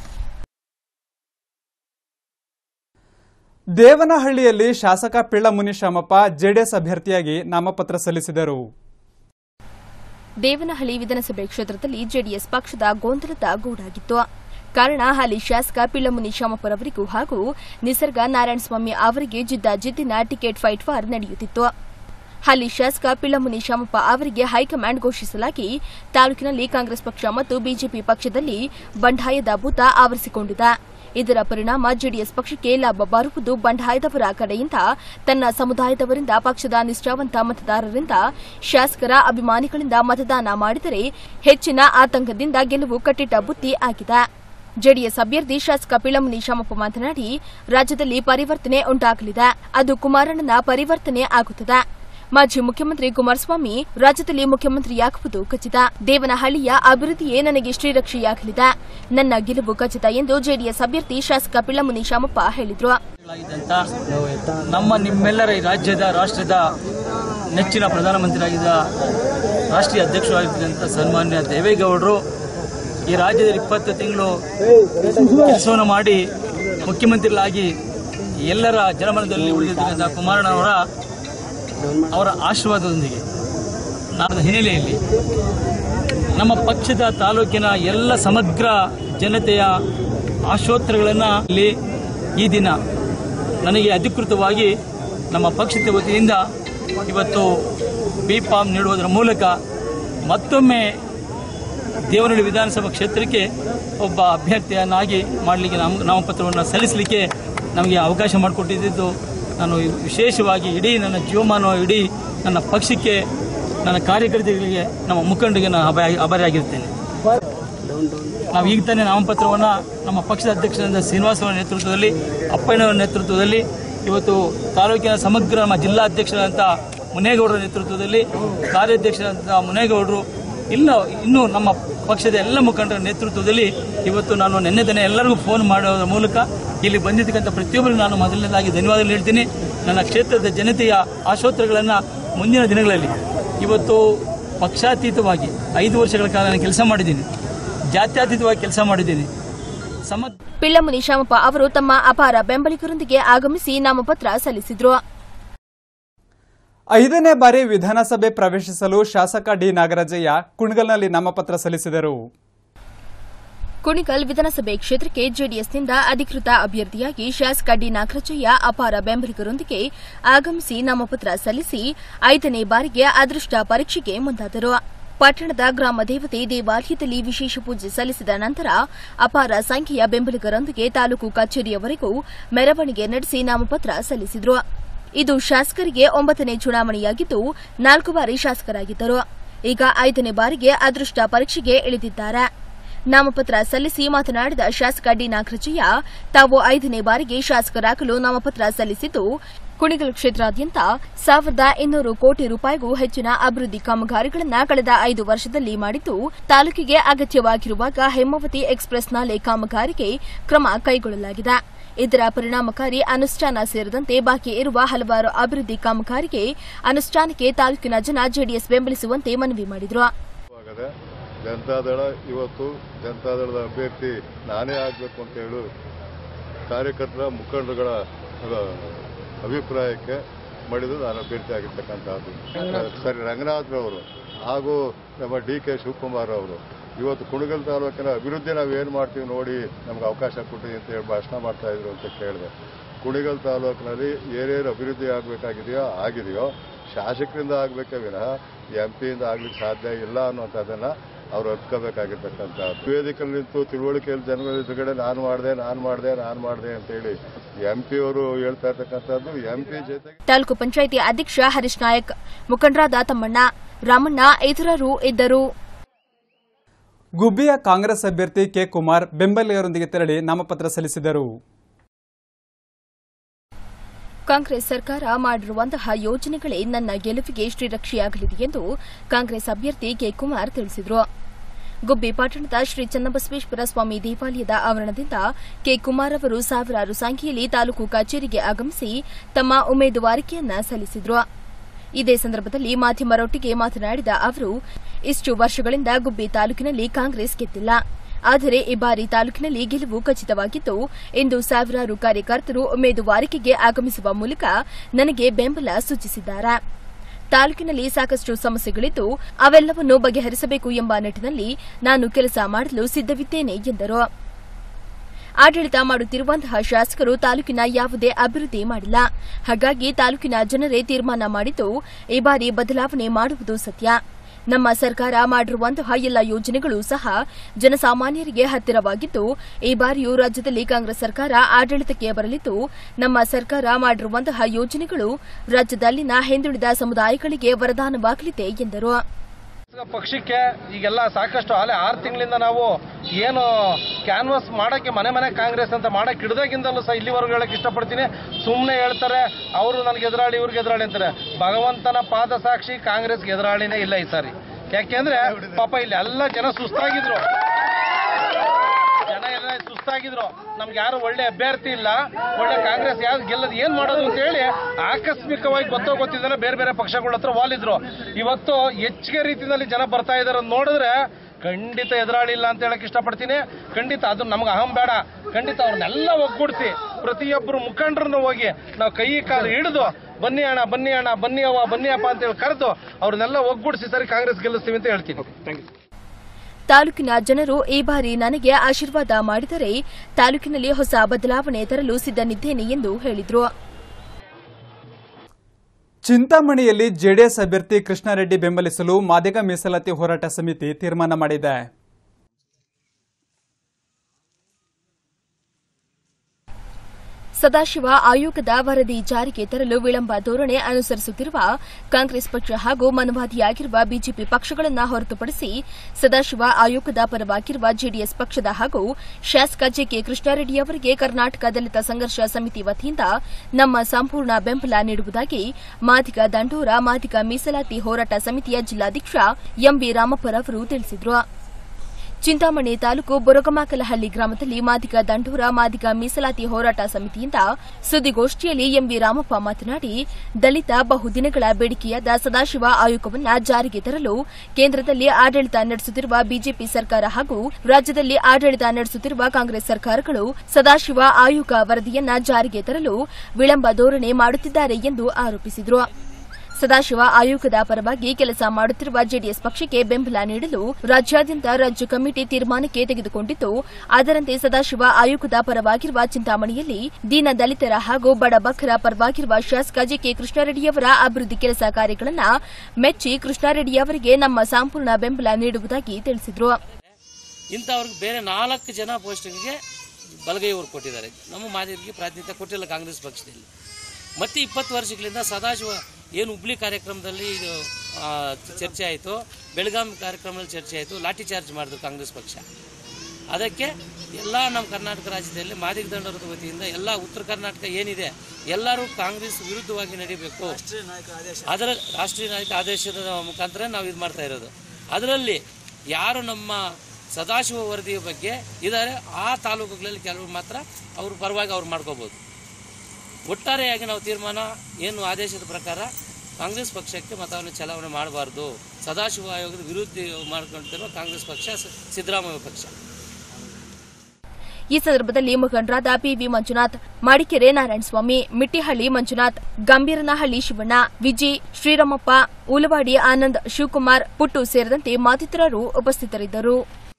ದೇವನಹಳ್ಳಿಯಲ್ಲಿ ಶಾಸಕ ಪಿಳ್ಳ ಮುನಿಶಾಮಪ್ಪ ಜೆಡಿಎಸ್ ಅಭ್ಯರ್ಥಿಯಾಗಿ ನಾಮಪತ್ರ ಸಲ್ಲಿಸಿದರು ದೇವನಹಳ್ಳಿ ವಿಧಾನಸಭೆ ಕ್ಷೇತ್ರದಲ್ಲಿ ಜೆಡಿಎಸ್ ಪಕ್ಷದ ಗೊಂದಲದ ಗೂಡಾಗಿತ್ತು ಕಾರಣ ಹಾಲಿ ಶಾಸಕ ಪಿಳ್ಳಮುನಿ ಶಾಮಪ್ಪರವರಿಗೂ ಹಾಗೂ ನಿಸರ್ಗ ನಾರಾಯಣಸ್ವಾಮಿ ಅವರಿಗೆ ಜಿದ್ದಾಜಿದ್ದಿನ ಟಿಕೆಟ್ ಫೈಟ್ ವಾರ್ ನಡೆಯುತ್ತಿತ್ತು ಹಾಲಿ ಶಾಸಕ ಪಿಳ್ಳಮುನಿ ಶಾಮಪ್ಪ ಅವರಿಗೆ ಹೈಕಮಾಂಡ್ ಘೋಷಿಸಲಾಗಿ ತಾಲೂಕಿನಲ್ಲಿ ಕಾಂಗ್ರೆಸ್ ಪಕ್ಷ ಮತ್ತು ಬಿಜೆಪಿ ಪಕ್ಷದಲ್ಲಿ ಬಂಡಾಯದ ಭೂತ ಆವರಿಸಿಕೊಂಡಿದೆ ಇದರ ಪರಿಣಾಮ ಜೆಡಿಎಸ್ ಪಕ್ಷಕ್ಕೆ ಲಾಭ ಬರುವುದು ಬಂಡಾಯದವರ ಕಡೆಯಿಂದ ತನ್ನ ಸಮುದಾಯದವರಿಂದ ಪಕ್ಷದ ನಿಷ್ಠಾವಂತ ಮತದಾರರಿಂದ ಶಾಸಕರ ಅಭಿಮಾನಿಗಳಿಂದ ಮತದಾನ ಮಾಡಿದರೆ ಹೆಚ್ಚಿನ ಆತಂಕದಿಂದ ಗೆಲುವು ಕಟ್ಟಿಟ್ಟ ಬುತ್ತಿ ಆಗಿದೆ ಜೆಡಿಎಸ್ ಅಭ್ಯರ್ಥಿ ಶಾಸಕ ಪಿಳಮುನಿ ಶಾಮಪ್ಪ ಮಾತನಾಡಿ ರಾಜ್ಯದಲ್ಲಿ ಪರಿವರ್ತನೆ ಉಂಟಾಗಲಿದೆ ಅದು ಕುಮಾರಣ್ಣನ ಪರಿವರ್ತನೆ ಆಗುತ್ತದೆ ಮಾಜಿ ಮುಖ್ಯಮಂತ್ರಿ ಕುಮಾರಸ್ವಾಮಿ ರಾಜ್ಯದಲ್ಲಿ ಮುಖ್ಯಮಂತ್ರಿಯಾಗುವುದು ಖಚಿತ ದೇವನಹಳ್ಳಿಯ ಅಭಿವೃದ್ಧಿಯೇ ನನಗೆ ಶ್ರೀರಕ್ಷೆಯಾಗಲಿದೆ ನನ್ನ ಗೆಲುವು ಖಚಿತ ಎಂದು ಜೆಡಿಎಸ್ ಅಭ್ಯರ್ಥಿ ಶಾಸಕ ಪಿಳ್ಳಮುನಿ ಶಾಮಪ್ಪ ಹೇಳಿದರು ಆಗಿದ್ದಂತ ನಮ್ಮ ನಿಮ್ಮೆಲ್ಲರ ಈ ರಾಜ್ಯದ ರಾಷ್ಟ್ರದ ನೆಚ್ಚಿನ ಪ್ರಧಾನಮಂತ್ರಿಯಾಗಿದ್ದ ರಾಷ್ಟ್ರೀಯ ಅಧ್ಯಕ್ಷರಾಗಿದ್ದಂಥ ಸನ್ಮಾನ್ಯ ದೇವೇಗೌಡರು ಈ ರಾಜ್ಯದಲ್ಲಿ ಇಪ್ಪತ್ತು ತಿಂಗಳು ಕೆಲಸವನ್ನು ಮಾಡಿ ಮುಖ್ಯಮಂತ್ರಿಗಳಾಗಿ ಎಲ್ಲರ ಜನಮನದಲ್ಲಿ ಉಳಿದಿರ್ತಕ್ಕಂಥ ಕುಮಾರಣ್ಣವರ ಅವರ ಆಶೀರ್ವಾದದೊಂದಿಗೆ ನಾರದ ಹಿನ್ನೆಲೆಯಲ್ಲಿ ನಮ್ಮ ಪಕ್ಷದ ತಾಲೂಕಿನ ಎಲ್ಲ ಸಮಗ್ರ ಜನತೆಯ ಆಶೋತ್ತರಗಳನ್ನು ಇಲ್ಲಿ ಈ ದಿನ ನನಗೆ ಅಧಿಕೃತವಾಗಿ ನಮ್ಮ ಪಕ್ಷದ ವತಿಯಿಂದ ಇವತ್ತು ಬಿ ಫಾರ್ಮ್ ನೀಡುವುದರ ಮೂಲಕ ಮತ್ತೊಮ್ಮೆ ದೇವನಹಳ್ಳಿ ವಿಧಾನಸಭಾ ಕ್ಷೇತ್ರಕ್ಕೆ ಒಬ್ಬ ಅಭ್ಯರ್ಥಿಯನ್ನಾಗಿ ಮಾಡಲಿಕ್ಕೆ ನಾಮ ನಾಮಪತ್ರವನ್ನು ಸಲ್ಲಿಸಲಿಕ್ಕೆ ನಮಗೆ ಅವಕಾಶ ಮಾಡಿಕೊಟ್ಟಿದ್ದು ನಾನು ವಿಶೇಷವಾಗಿ ಇಡೀ ನನ್ನ ಜೀವಮಾನ ಇಡೀ ನನ್ನ ಪಕ್ಷಕ್ಕೆ ನನ್ನ ಕಾರ್ಯಕರ್ತರಿಗೆ ನಮ್ಮ ಮುಖಂಡರಿಗೆ ನಾನು ಅಭಯ ಅಭಯರಾಗಿರ್ತೇನೆ ನಾವು ಈಗ ತಾನೇ ನಾಮಪತ್ರವನ್ನು ನಮ್ಮ ಪಕ್ಷದ ಅಧ್ಯಕ್ಷರಾದ ಶ್ರೀನಿವಾಸವರ ನೇತೃತ್ವದಲ್ಲಿ ಅಪ್ಪಯ್ಯನವರ ನೇತೃತ್ವದಲ್ಲಿ ಇವತ್ತು ತಾಲೂಕಿನ ಸಮಗ್ರ ನಮ್ಮ ಜಿಲ್ಲಾಧ್ಯಕ್ಷರಾದಂಥ ಮುನೇಗೌಡರ ನೇತೃತ್ವದಲ್ಲಿ ಕಾರ್ಯಾಧ್ಯಕ್ಷರಾದಂಥ ಮುನೇಗೌಡರು ಇಲ್ಲ ಇನ್ನು ನಮ್ಮ ಪಕ್ಷದ ಎಲ್ಲ ಮುಖಂಡರ ನೇತೃತ್ವದಲ್ಲಿ ಇವತ್ತು ನಾನು ನಿನ್ನೆ ದಿನ ಎಲ್ಲರಿಗೂ ಫೋನ್ ಮಾಡೋದ್ರ ಮೂಲಕ ಇಲ್ಲಿ ಬಂದಿದ್ದಕ್ಕಂಥ ಪ್ರತಿಯೊಬ್ಬರಿಗೂ ನಾನು ಮೊದಲನೇದಾಗಿ ಧನ್ಯವಾದಗಳು ಹೇಳ್ತೀನಿ ನನ್ನ ಕ್ಷೇತ್ರದ ಜನತೆಯ ಆಶೋತ್ತರಗಳನ್ನು ಮುಂದಿನ ದಿನಗಳಲ್ಲಿ ಇವತ್ತು ಪಕ್ಷಾತೀತವಾಗಿ ಐದು ವರ್ಷಗಳ ಕಾಲ ನಾನು ಕೆಲಸ ಮಾಡಿದ್ದೀನಿ ಜಾತ್ಯತೀತವಾಗಿ ಕೆಲಸ ಮಾಡಿದ್ದೀನಿ ಸಮ ಪಿಳ್ಳಮುನಿ ಶಾಮಪ್ಪ ಅವರು ತಮ್ಮ ಅಪಾರ ಬೆಂಬಲಿಗರೊಂದಿಗೆ ಆಗಮಿಸಿ ನಾಮಪತ್ರ ಸಲ್ಲಿಸಿದರು ಐದನೇ ಬಾರಿ ವಿಧಾನಸಭೆ ಪ್ರವೇಶಿಸಲು ಶಾಸಕ ಡಿ ನಾಗರಾಜಯ್ಯ ಕುಣಗಲ್ನಲ್ಲಿ ನಾಮಪತ್ರ ಸಲ್ಲಿಸಿದರು ಕುಣಿಗಲ್ ವಿಧಾನಸಭೆ ಕ್ಷೇತ್ರಕ್ಕೆ ಜೆಡಿಎಸ್ನಿಂದ ಅಧಿಕೃತ ಅಭ್ಯರ್ಥಿಯಾಗಿ ಶಾಸಕ ಡಿ ನಾಗರಾಜಯ್ಯ ಅಪಾರ ಬೆಂಬಲಿಗರೊಂದಿಗೆ ಆಗಮಿಸಿ ನಾಮಪತ್ರ ಸಲ್ಲಿಸಿ ಐದನೇ ಬಾರಿಗೆ ಅದೃಷ್ಟ ಪರೀಕ್ಷೆಗೆ ಮುಂದಾದರು ಪಟ್ಟಣದ ಗ್ರಾಮ ದೇವತೆ ದೇವಾಲಯದಲ್ಲಿ ವಿಶೇಷ ಪೂಜೆ ಸಲ್ಲಿಸಿದ ನಂತರ ಅಪಾರ ಸಂಖ್ಯೆಯ ಬೆಂಬಲಿಗರೊಂದಿಗೆ ತಾಲೂಕು ಕಚೇರಿಯವರೆಗೂ ಮೆರವಣಿಗೆ ನಡೆಸಿ ನಾಮಪತ್ರ ಸಲ್ಲಿಸಿದರು ಇದು ಶಾಸಕರಿಗೆ ಒಂಬತ್ತನೇ ಚುನಾವಣೆಯಾಗಿದ್ದು ನಾಲ್ಕು ಬಾರಿ ಶಾಸಕರಾಗಿದ್ದರು ಈಗ ಐದನೇ ಬಾರಿಗೆ ಅದೃಷ್ಟ ಪರೀಕ್ಷೆಗೆ ಇಳಿದಿದ್ದಾರೆ ನಾಮಪತ್ರ ಸಲ್ಲಿಸಿ ಮಾತನಾಡಿದ ಶಾಸಕ ಡಿ ನಾಗರಾಜಯ್ಯ ತಾವು ಐದನೇ ಬಾರಿಗೆ ಶಾಸಕರಾಗಲು ನಾಮಪತ್ರ ಸಲ್ಲಿಸಿದ್ದು ಕುಣಿಗಲ್ ಕ್ಷೇತ್ರಾದ್ಯಂತ ಸಾವಿರದ ಇನ್ನೂರು ಕೋಟಿ ರೂಪಾಯಿಗೂ ಹೆಚ್ಚಿನ ಅಭಿವೃದ್ಧಿ ಕಾಮಗಾರಿಗಳನ್ನು ಕಳೆದ ಐದು ವರ್ಷದಲ್ಲಿ ಮಾಡಿದ್ದು ತಾಲೂಕಿಗೆ ಅಗತ್ಯವಾಗಿರುವಾಗ ಹೇಮಾವತಿ ಎಕ್ಸ್ಪ್ರೆಸ್ ನಾಲೆ ಕಾಮಗಾರಿಗೆ ಕ್ರಮ ಕೈಗೊಳ್ಳಲಾಗಿದೆ ಇದರ ಪರಿಣಾಮಕಾರಿ ಅನುಷ್ಠಾನ ಸೇರಿದಂತೆ ಬಾಕಿ ಇರುವ ಹಲವಾರು ಅಭಿವೃದ್ಧಿ ಕಾಮಗಾರಿಗೆ ಅನುಷ್ಠಾನಕ್ಕೆ ತಾಲೂಕಿನ ಜನ ಜೆಡಿಎಸ್ ಬೆಂಬಲಿಸುವಂತೆ ಮನವಿ ಮಾಡಿದರು ಆಗದೆ ಜನತಾದಳ ಇವತ್ತು ಜನತಾದಳದ ಅಭ್ಯರ್ಥಿ ನಾನೇ ಆಗಬೇಕು ಅಂತ ಹೇಳಿ ಕಾರ್ಯಕರ್ತರ ಮುಖಂಡರುಗಳ ಅದ, ಅಭಿಪ್ರಾಯಕ್ಕೆ ಮಾಡಿದ್ದು ನಾನು ಅಭ್ಯರ್ಥಿ ಆಗಿರ್ತಕ್ಕಂಥದ್ದು ಸರಿ ರಂಗನಾಥ್ರವರು ಹಾಗೂ ನಮ್ಮ ಡಿ ಕೆ ಶಿವಕುಮಾರ್ ಅವರು ಇವತ್ತು ಕುಣಗಲ್ ತಾಲೂಕಿನ ಅಭಿವೃದ್ಧಿ ನಾವು ಏನು ಮಾಡ್ತೀವಿ ನೋಡಿ ನಮ್ಗೆ ಅವಕಾಶ ಕೊಟ್ಟಿದೆ ಅಂತ ಹೇಳಿ ಭಾಷಣ ಮಾಡ್ತಾ ಇದ್ರು ಅಂತ ಕೇಳಿದೆ ಕುಣಿಗಲ್ ತಾಲೂಕಿನಲ್ಲಿ ಏನೇನು ಅಭಿವೃದ್ಧಿ ಆಗಬೇಕಾಗಿದೆಯೋ ಆಗಿದೆಯೋ ಶಾಸಕರಿಂದ ಆಗಬೇಕೇ ವಿನಃ ಎಂ ಪಿಯಿಂದ ಆಗ್ಲಿಕ್ಕೆ ಸಾಧ್ಯ ಇಲ್ಲ ಅನ್ನೋಂಥದ್ದನ್ನ ಅವ್ರು ಅರ್ತ್ಕೋಬೇಕಾಗಿರ್ತಕ್ಕಂಥ ವೇದಿಕೆಯಲ್ಲಿ ನಿಂತು ತಿಳುವಳಿಕೆಯಲ್ಲಿ ಜನಗಳ ಎದುರುಗಡೆ ನಾನು ಮಾಡಿದೆ ನಾನು ಮಾಡಿದೆ ನಾನು ಮಾಡಿದೆ ಅಂತ ಹೇಳಿ ಎಂ ಪಿ ಅವರು ಹೇಳ್ತಾ ಇರ್ತಕ್ಕಂಥದ್ದು ಎಂ ಪಿ ಜೊತೆಗೆ ತಾಲೂಕು ಪಂಚಾಯಿತಿ ಅಧ್ಯಕ್ಷ ಹರೀಶ್ ನಾಯಕ್ ಮುಖಂಡರಾದ ತಮ್ಮಣ್ಣ ರಾಮಣ್ಣ ಇತರರು ಇದ್ದರು ಗುಬ್ಬಿಯ ಕಾಂಗ್ರೆಸ್ ಅಭ್ಯರ್ಥಿ ಕೆ ಕುಮಾರ್ ಬೆಂಬಲಿಗರೊಂದಿಗೆ ತೆರಳಿ ನಾಮಪತ್ರ ಸಲ್ಲಿಸಿದರು ಕಾಂಗ್ರೆಸ್ ಸರ್ಕಾರ ಮಾಡಿರುವಂತಹ ಯೋಜನೆಗಳೇ ನನ್ನ ಗೆಲುವಿಗೆ ಶ್ರೀರಕ್ಷೆಯಾಗಲಿದೆ ಎಂದು ಕಾಂಗ್ರೆಸ್ ಅಭ್ಯರ್ಥಿ ಕೆ ಕುಮಾರ್ ತಿಳಿಸಿದರು ಗುಬ್ಬಿ ಪಟ್ಟಣದ ಶ್ರೀ ಚನ್ನಬಸವೇಶ್ವರ ಸ್ವಾಮಿ ದೇವಾಲಯದ ಆವರಣದಿಂದ ಕೆ ಕುಮಾರ್ ಅವರು ಸಾವಿರಾರು ಸಂಖ್ಯೆಯಲ್ಲಿ ತಾಲೂಕು ಕಚೇರಿಗೆ ಆಗಮಿಸಿ ತಮ್ಮ ಉಮೇದುವಾರಿಕೆಯನ್ನ ಸಲ್ಲಿಸಿದರು ಇದೇ ಸಂದರ್ಭದಲ್ಲಿ ಮಾಧ್ಯಮರೊಟ್ಟಿಗೆ ಮಾತನಾಡಿದ ಅವರು ಇಷ್ಟು ವರ್ಷಗಳಿಂದ ಗುಬ್ಬಿ ತಾಲೂಕಿನಲ್ಲಿ ಕಾಂಗ್ರೆಸ್ ಗೆದ್ದಿಲ್ಲ ಆದರೆ ಈ ಬಾರಿ ತಾಲೂಕಿನಲ್ಲಿ ಗೆಲುವು ಖಚಿತವಾಗಿದ್ದು ಇಂದು ಸಾವಿರಾರು ಕಾರ್ಯಕರ್ತರು ಉಮೇದುವಾರಿಕೆಗೆ ಆಗಮಿಸುವ ಮೂಲಕ ನನಗೆ ಬೆಂಬಲ ಸೂಚಿಸಿದ್ದಾರೆ ತಾಲೂಕಿನಲ್ಲಿ ಸಾಕಷ್ಟು ಸಮಸ್ಯೆಗಳಿದ್ದು ಅವೆಲ್ಲವನ್ನು ಬಗೆಹರಿಸಬೇಕು ಎಂಬ ನಿಟ್ಟಿನಲ್ಲಿ ನಾನು ಕೆಲಸ ಮಾಡಲು ಸಿದ್ದವಿದ್ದೇನೆ ಎಂದರು ಆಡಳಿತ ಮಾಡುತ್ತಿರುವಂತಹ ಶಾಸಕರು ತಾಲೂಕಿನ ಯಾವುದೇ ಅಭಿವೃದ್ಧಿ ಮಾಡಿಲ್ಲ ಹಾಗಾಗಿ ತಾಲೂಕಿನ ಜನರೇ ತೀರ್ಮಾನ ಮಾಡಿದ್ದು ಈ ಬಾರಿ ಬದಲಾವಣೆ ಮಾಡುವುದು ಸತ್ಯ ನಮ್ಮ ಸರ್ಕಾರ ಮಾಡಿರುವಂತಹ ಎಲ್ಲ ಯೋಜನೆಗಳು ಸಹ ಜನಸಾಮಾನ್ಯರಿಗೆ ಹತ್ತಿರವಾಗಿದ್ದು ಈ ಬಾರಿಯೂ ರಾಜ್ಯದಲ್ಲಿ ಕಾಂಗ್ರೆಸ್ ಸರ್ಕಾರ ಆಡಳಿತಕ್ಕೆ ಬರಲಿದ್ದು ನಮ್ಮ ಸರ್ಕಾರ ಮಾಡಿರುವಂತಹ ಯೋಜನೆಗಳು ರಾಜ್ಯದಲ್ಲಿನ ಹಿಂದುಳಿದ ಸಮುದಾಯಗಳಿಗೆ ವರದಾನವಾಗಲಿದೆ ಎಂದರು ಪಕ್ಷಕ್ಕೆ ಈಗೆಲ್ಲ ಸಾಕಷ್ಟು ಅಲೆ ಆರು ತಿಂಗಳಿಂದ ನಾವು ಏನು ಕ್ಯಾನ್ವಾಸ್ ಮಾಡಕ್ಕೆ ಮನೆ ಮನೆ ಕಾಂಗ್ರೆಸ್ ಅಂತ ಮಾಡಕ್ಕೆ ಹಿಡ್ದಾಗಿಂದಲೂ ಸಹ ಇಲ್ಲಿವರೆಗೂ ಹೇಳಕ್ ಇಷ್ಟಪಡ್ತೀನಿ ಸುಮ್ಮನೆ ಹೇಳ್ತಾರೆ ಅವರು ನನಗೆ ಎದುರಾಳಿ ಇವ್ರಿಗೆ ಎದುರಾಳಿ ಅಂತಾರೆ ಭಗವಂತನ ಪಾದ ಸಾಕ್ಷಿ ಕಾಂಗ್ರೆಸ್ಗೆ ಎದುರಾಳಿನೇ ಇಲ್ಲ ಈ ಸಾರಿ ಯಾಕೆಂದ್ರೆ ಪಾಪ ಇಲ್ಲಿ ಎಲ್ಲ ಜನ ಸುಸ್ತಾಗಿದ್ರು ಜನ ಎಲ್ಲ ಸುಸ್ತಾಗಿದ್ರು ನಮ್ಗೆ ಯಾರು ಒಳ್ಳೆ ಅಭ್ಯರ್ಥಿ ಇಲ್ಲ ಒಳ್ಳೆ ಕಾಂಗ್ರೆಸ್ ಯಾವ್ದು ಗೆಲ್ಲದು ಏನ್ ಮಾಡೋದು ಅಂತ ಹೇಳಿ ಆಕಸ್ಮಿಕವಾಗಿ ಗೊತ್ತೋ ಗೊತ್ತಿದ್ದಾರೆ ಬೇರೆ ಬೇರೆ ಪಕ್ಷಗಳ ಹತ್ರ ವಾಲಿದ್ರು ಇವತ್ತು ಹೆಚ್ಚಿಗೆ ರೀತಿಯಲ್ಲಿ ಜನ ಬರ್ತಾ ಇದಾರೆ ಅಂತ ನೋಡಿದ್ರೆ ಖಂಡಿತ ಎದುರಾಳಿ ಇಲ್ಲ ಅಂತ ಹೇಳಕ್ ಇಷ್ಟಪಡ್ತೀನಿ ಖಂಡಿತ ಅದು ನಮ್ಗೆ ಅಹಂ ಬೇಡ ಖಂಡಿತ ಅವ್ರನ್ನೆಲ್ಲ ಒಗ್ಗೂಡಿಸಿ ಪ್ರತಿಯೊಬ್ಬರು ಮುಖಂಡರನ್ನ ಹೋಗಿ ನಾವು ಕೈ ಕಾಲು ಹಿಡಿದು ಬನ್ನಿ ಅಣ್ಣ ಬನ್ನಿ ಅಣ್ಣ ಬನ್ನಿ ಅವ್ವ ಬನ್ನಿ ಅಪ್ಪ ಅಂತ ಹೇಳಿ ಕರೆದು ಅವ್ರನ್ನೆಲ್ಲ ಒಗ್ಗೂಡಿಸಿ ಸರಿ ಕಾಂಗ್ರೆಸ್ ಗೆಲ್ಲಿಸ್ತೀವಿ ಅಂತ ಹೇಳ್ತೀನಿ ತಾಲೂಕಿನ ಜನರು ಈ ಬಾರಿ ನನಗೆ ಆಶೀರ್ವಾದ ಮಾಡಿದರೆ ತಾಲೂಕಿನಲ್ಲಿ ಹೊಸ ಬದಲಾವಣೆ ತರಲು ಸಿದ್ದನಿದ್ದೇನೆ ಎಂದು ಹೇಳಿದರು ಚಿಂತಾಮಣಿಯಲ್ಲಿ ಜೆಡಿಎಸ್ ಅಭ್ಯರ್ಥಿ ಕೃಷ್ಣಾರೆಡ್ಡಿ ಬೆಂಬಲಿಸಲು ಮಾದಿಗ ಮೀಸಲಾತಿ ಹೋರಾಟ ಸಮಿತಿ ತೀರ್ಮಾನ ಮಾಡಿದೆ ಸದಾಶಿವ ಆಯೋಗದ ವರದಿ ಜಾರಿಗೆ ತರಲು ವಿಳಂಬ ಧೋರಣೆ ಅನುಸರಿಸುತ್ತಿರುವ ಕಾಂಗ್ರೆಸ್ ಪಕ್ಷ ಹಾಗೂ ಮನವಾದಿಯಾಗಿರುವ ಬಿಜೆಪಿ ಪಕ್ಷಗಳನ್ನು ಹೊರತುಪಡಿಸಿ ಸದಾಶಿವ ಆಯೋಗದ ಪರವಾಗಿರುವ ಜೆಡಿಎಸ್ ಪಕ್ಷದ ಹಾಗೂ ಶಾಸಕ ಜೆಕೆ ಕೃಷ್ಣಾರೆಡ್ಡಿಯವರಿಗೆ ಕರ್ನಾಟಕ ದಲಿತ ಸಂಘರ್ಷ ಸಮಿತಿ ವತಿಯಿಂದ ನಮ್ಮ ಸಂಪೂರ್ಣ ಬೆಂಬಲ ನೀಡುವುದಾಗಿ ಮಾದಿಗ ದಂಡೋರ ಮಾದಿಗ ಮೀಸಲಾತಿ ಹೋರಾಟ ಸಮಿತಿಯ ಜಿಲ್ಲಾಧ್ಯಕ್ಷ ಎಂಬಿ ರಾಮಪ್ಪರವರು ತಿಳಿಸಿದರು ಚಿಂತಾಮಣಿ ತಾಲೂಕು ಬೊರಗಮಾಕಲಹಳ್ಳಿ ಗ್ರಾಮದಲ್ಲಿ ಮಾದಿಗ ದಂಡೂರ ಮಾದಿಗ ಮೀಸಲಾತಿ ಹೋರಾಟ ಸಮಿತಿಯಿಂದ ಸುದ್ದಿಗೋಷ್ಠಿಯಲ್ಲಿ ಎಂಬಿ ರಾಮಪ್ಪ ಮಾತನಾಡಿ ದಲಿತ ಬಹುದಿನಗಳ ಬೇಡಿಕೆಯಾದ ಸದಾಶಿವ ಆಯೋಗವನ್ನ ಜಾರಿಗೆ ತರಲು ಕೇಂದ್ರದಲ್ಲಿ ಆಡಳಿತ ನಡೆಸುತ್ತಿರುವ ಬಿಜೆಪಿ ಸರ್ಕಾರ ಹಾಗೂ ರಾಜ್ಯದಲ್ಲಿ ಆಡಳಿತ ನಡೆಸುತ್ತಿರುವ ಕಾಂಗ್ರೆಸ್ ಸರ್ಕಾರಗಳು ಸದಾಶಿವ ಆಯೋಗ ವರದಿಯನ್ನ ಜಾರಿಗೆ ತರಲು ವಿಳಂಬ ಧೋರಣೆ ಮಾಡುತ್ತಿದ್ದಾರೆ ಎಂದು ಆರೋಪಿಸಿದರು ಸದಾಶಿವ ಆಯೋಗದ ಪರವಾಗಿ ಕೆಲಸ ಮಾಡುತ್ತಿರುವ ಜೆಡಿಎಸ್ ಪಕ್ಷಕ್ಕೆ ಬೆಂಬಲ ನೀಡಲು ರಾಜ್ಯಾದ್ಯಂತ ರಾಜ್ಯ ಕಮಿಟಿ ತೀರ್ಮಾನಕ್ಕೆ ತೆಗೆದುಕೊಂಡಿದ್ದು ಅದರಂತೆ ಸದಾಶಿವ ಆಯೋಗದ ಪರವಾಗಿರುವ ಚಿಂತಾಮಣಿಯಲ್ಲಿ ದೀನ ದಲಿತರ ಹಾಗೂ ಬಡ ಬಕ್ಕರ ಪರವಾಗಿರುವ ಶಾಸಕ ಜೆಕೆ ಕೃಷ್ಣಾರೆಡ್ಡಿಯವರ ಅಭಿವೃದ್ಧಿ ಕೆಲಸ ಕಾರ್ಯಗಳನ್ನು ಮೆಚ್ಚಿ ಕೃಷ್ಣಾರೆಡ್ಡಿಯವರಿಗೆ ನಮ್ಮ ಸಂಪೂರ್ಣ ಬೆಂಬಲ ನೀಡುವುದಾಗಿ ತಿಳಿಸಿದರು ಇಂಥವ್ರಿಗೆ ಬೇರೆ ನಾಲ್ಕು ಜನ ಪೋಸ್ಟಿಂಗ್ಗೆ ಬಲಗೈಯವರು ಕೊಟ್ಟಿದ್ದಾರೆ ನಮ್ಮ ಮಾದಿರಿಗೆ ಪ್ರಾತಿನಿಧ್ಯ ಕೊಟ್ಟಿಲ್ಲ ಕಾಂಗ್ರೆಸ್ ಪಕ್ಷದಲ್ಲಿ ಮತ್ತೆ ಇಪ್ಪತ್ತು ವರ್ಷಗಳಿಂದ ಸದಾಶಿವ ಏನು ಹುಬ್ಳಿ ಕಾರ್ಯಕ್ರಮದಲ್ಲಿ ಇದು ಆ, ಚರ್ಚೆ ಆಯಿತು ಬೆಳಗಾಂ ಕಾರ್ಯಕ್ರಮದಲ್ಲಿ ಚರ್ಚೆ ಆಯಿತು ಲಾಠಿ ಚಾರ್ಜ್ ಮಾಡಿದ್ರು ಕಾಂಗ್ರೆಸ್ ಪಕ್ಷ ಅದಕ್ಕೆ ಎಲ್ಲ ನಮ್ಮ ಕರ್ನಾಟಕ ರಾಜ್ಯದಲ್ಲಿ ಮಾದಿಗ ದಂಡರದ ವತಿಯಿಂದ ಎಲ್ಲ ಉತ್ತರ ಕರ್ನಾಟಕ ಏನಿದೆ ಎಲ್ಲರೂ ಕಾಂಗ್ರೆಸ್ ವಿರುದ್ಧವಾಗಿ ನಡೀಬೇಕು ಅದರ ರಾಷ್ಟ್ರೀಯ ನಾಯಕ ಆದೇಶದ ಮುಖಾಂತರ ನಾವು ಇದು ಮಾಡ್ತಾ ಇರೋದು ಅದರಲ್ಲಿ ಯಾರು ನಮ್ಮ ಸದಾಶಿವ ವರದಿಯ ಬಗ್ಗೆ ಇದ್ದಾರೆ ಆ ತಾಲೂಕುಗಳಲ್ಲಿ ಕೆಲವು ಮಾತ್ರ ಅವ್ರ ಪರವಾಗಿ ಅವ್ರು ಮಾಡ್ಕೋಬೋದು ಒಟ್ಟಾರೆಯಾಗಿ ನಾವು ತೀರ್ಮಾನ ಏನು ಆದೇಶದ ಪ್ರಕಾರ ಕಾಂಗ್ರೆಸ್ ಪಕ್ಷಕ್ಕೆ ಮತವನ್ನು ಚಲಾವಣೆ ಮಾಡಬಾರ್ದು ಸದಾಶಿವ ಆಯೋಗದ ವಿರುದ್ಧ ಮಾಡ್ಕೊಳ್ತಿರುವ ಕಾಂಗ್ರೆಸ್ ಪಕ್ಷ ಸ- ಸಿದ್ದರಾಮಯ್ಯ ಪಕ್ಷ ಈ ಸಂದರ್ಭದಲ್ಲಿ ಮುಖಂಡರಾದ ಪಿವಿ ಮಂಜುನಾಥ್ ಮಾಡಿಕೆರೆ ನಾರಾಯಣಸ್ವಾಮಿ ಮಿಟ್ಟಿಹಳ್ಳಿ ಮಂಜುನಾಥ್ ಗಂಭೀರನಹಳ್ಳಿ ಶಿವಣ್ಣ ವಿಜಿ ಶ್ರೀರಾಮಪ್ಪ ಉಲವಾಡಿ ಆನಂದ್ ಶಿವಕುಮಾರ್ ಪುಟ್ಟು ಸೇರಿದಂತೆ ಮತ್ತಿತರರು ಉಪಸ್ಥಿತರಿದ್ದರು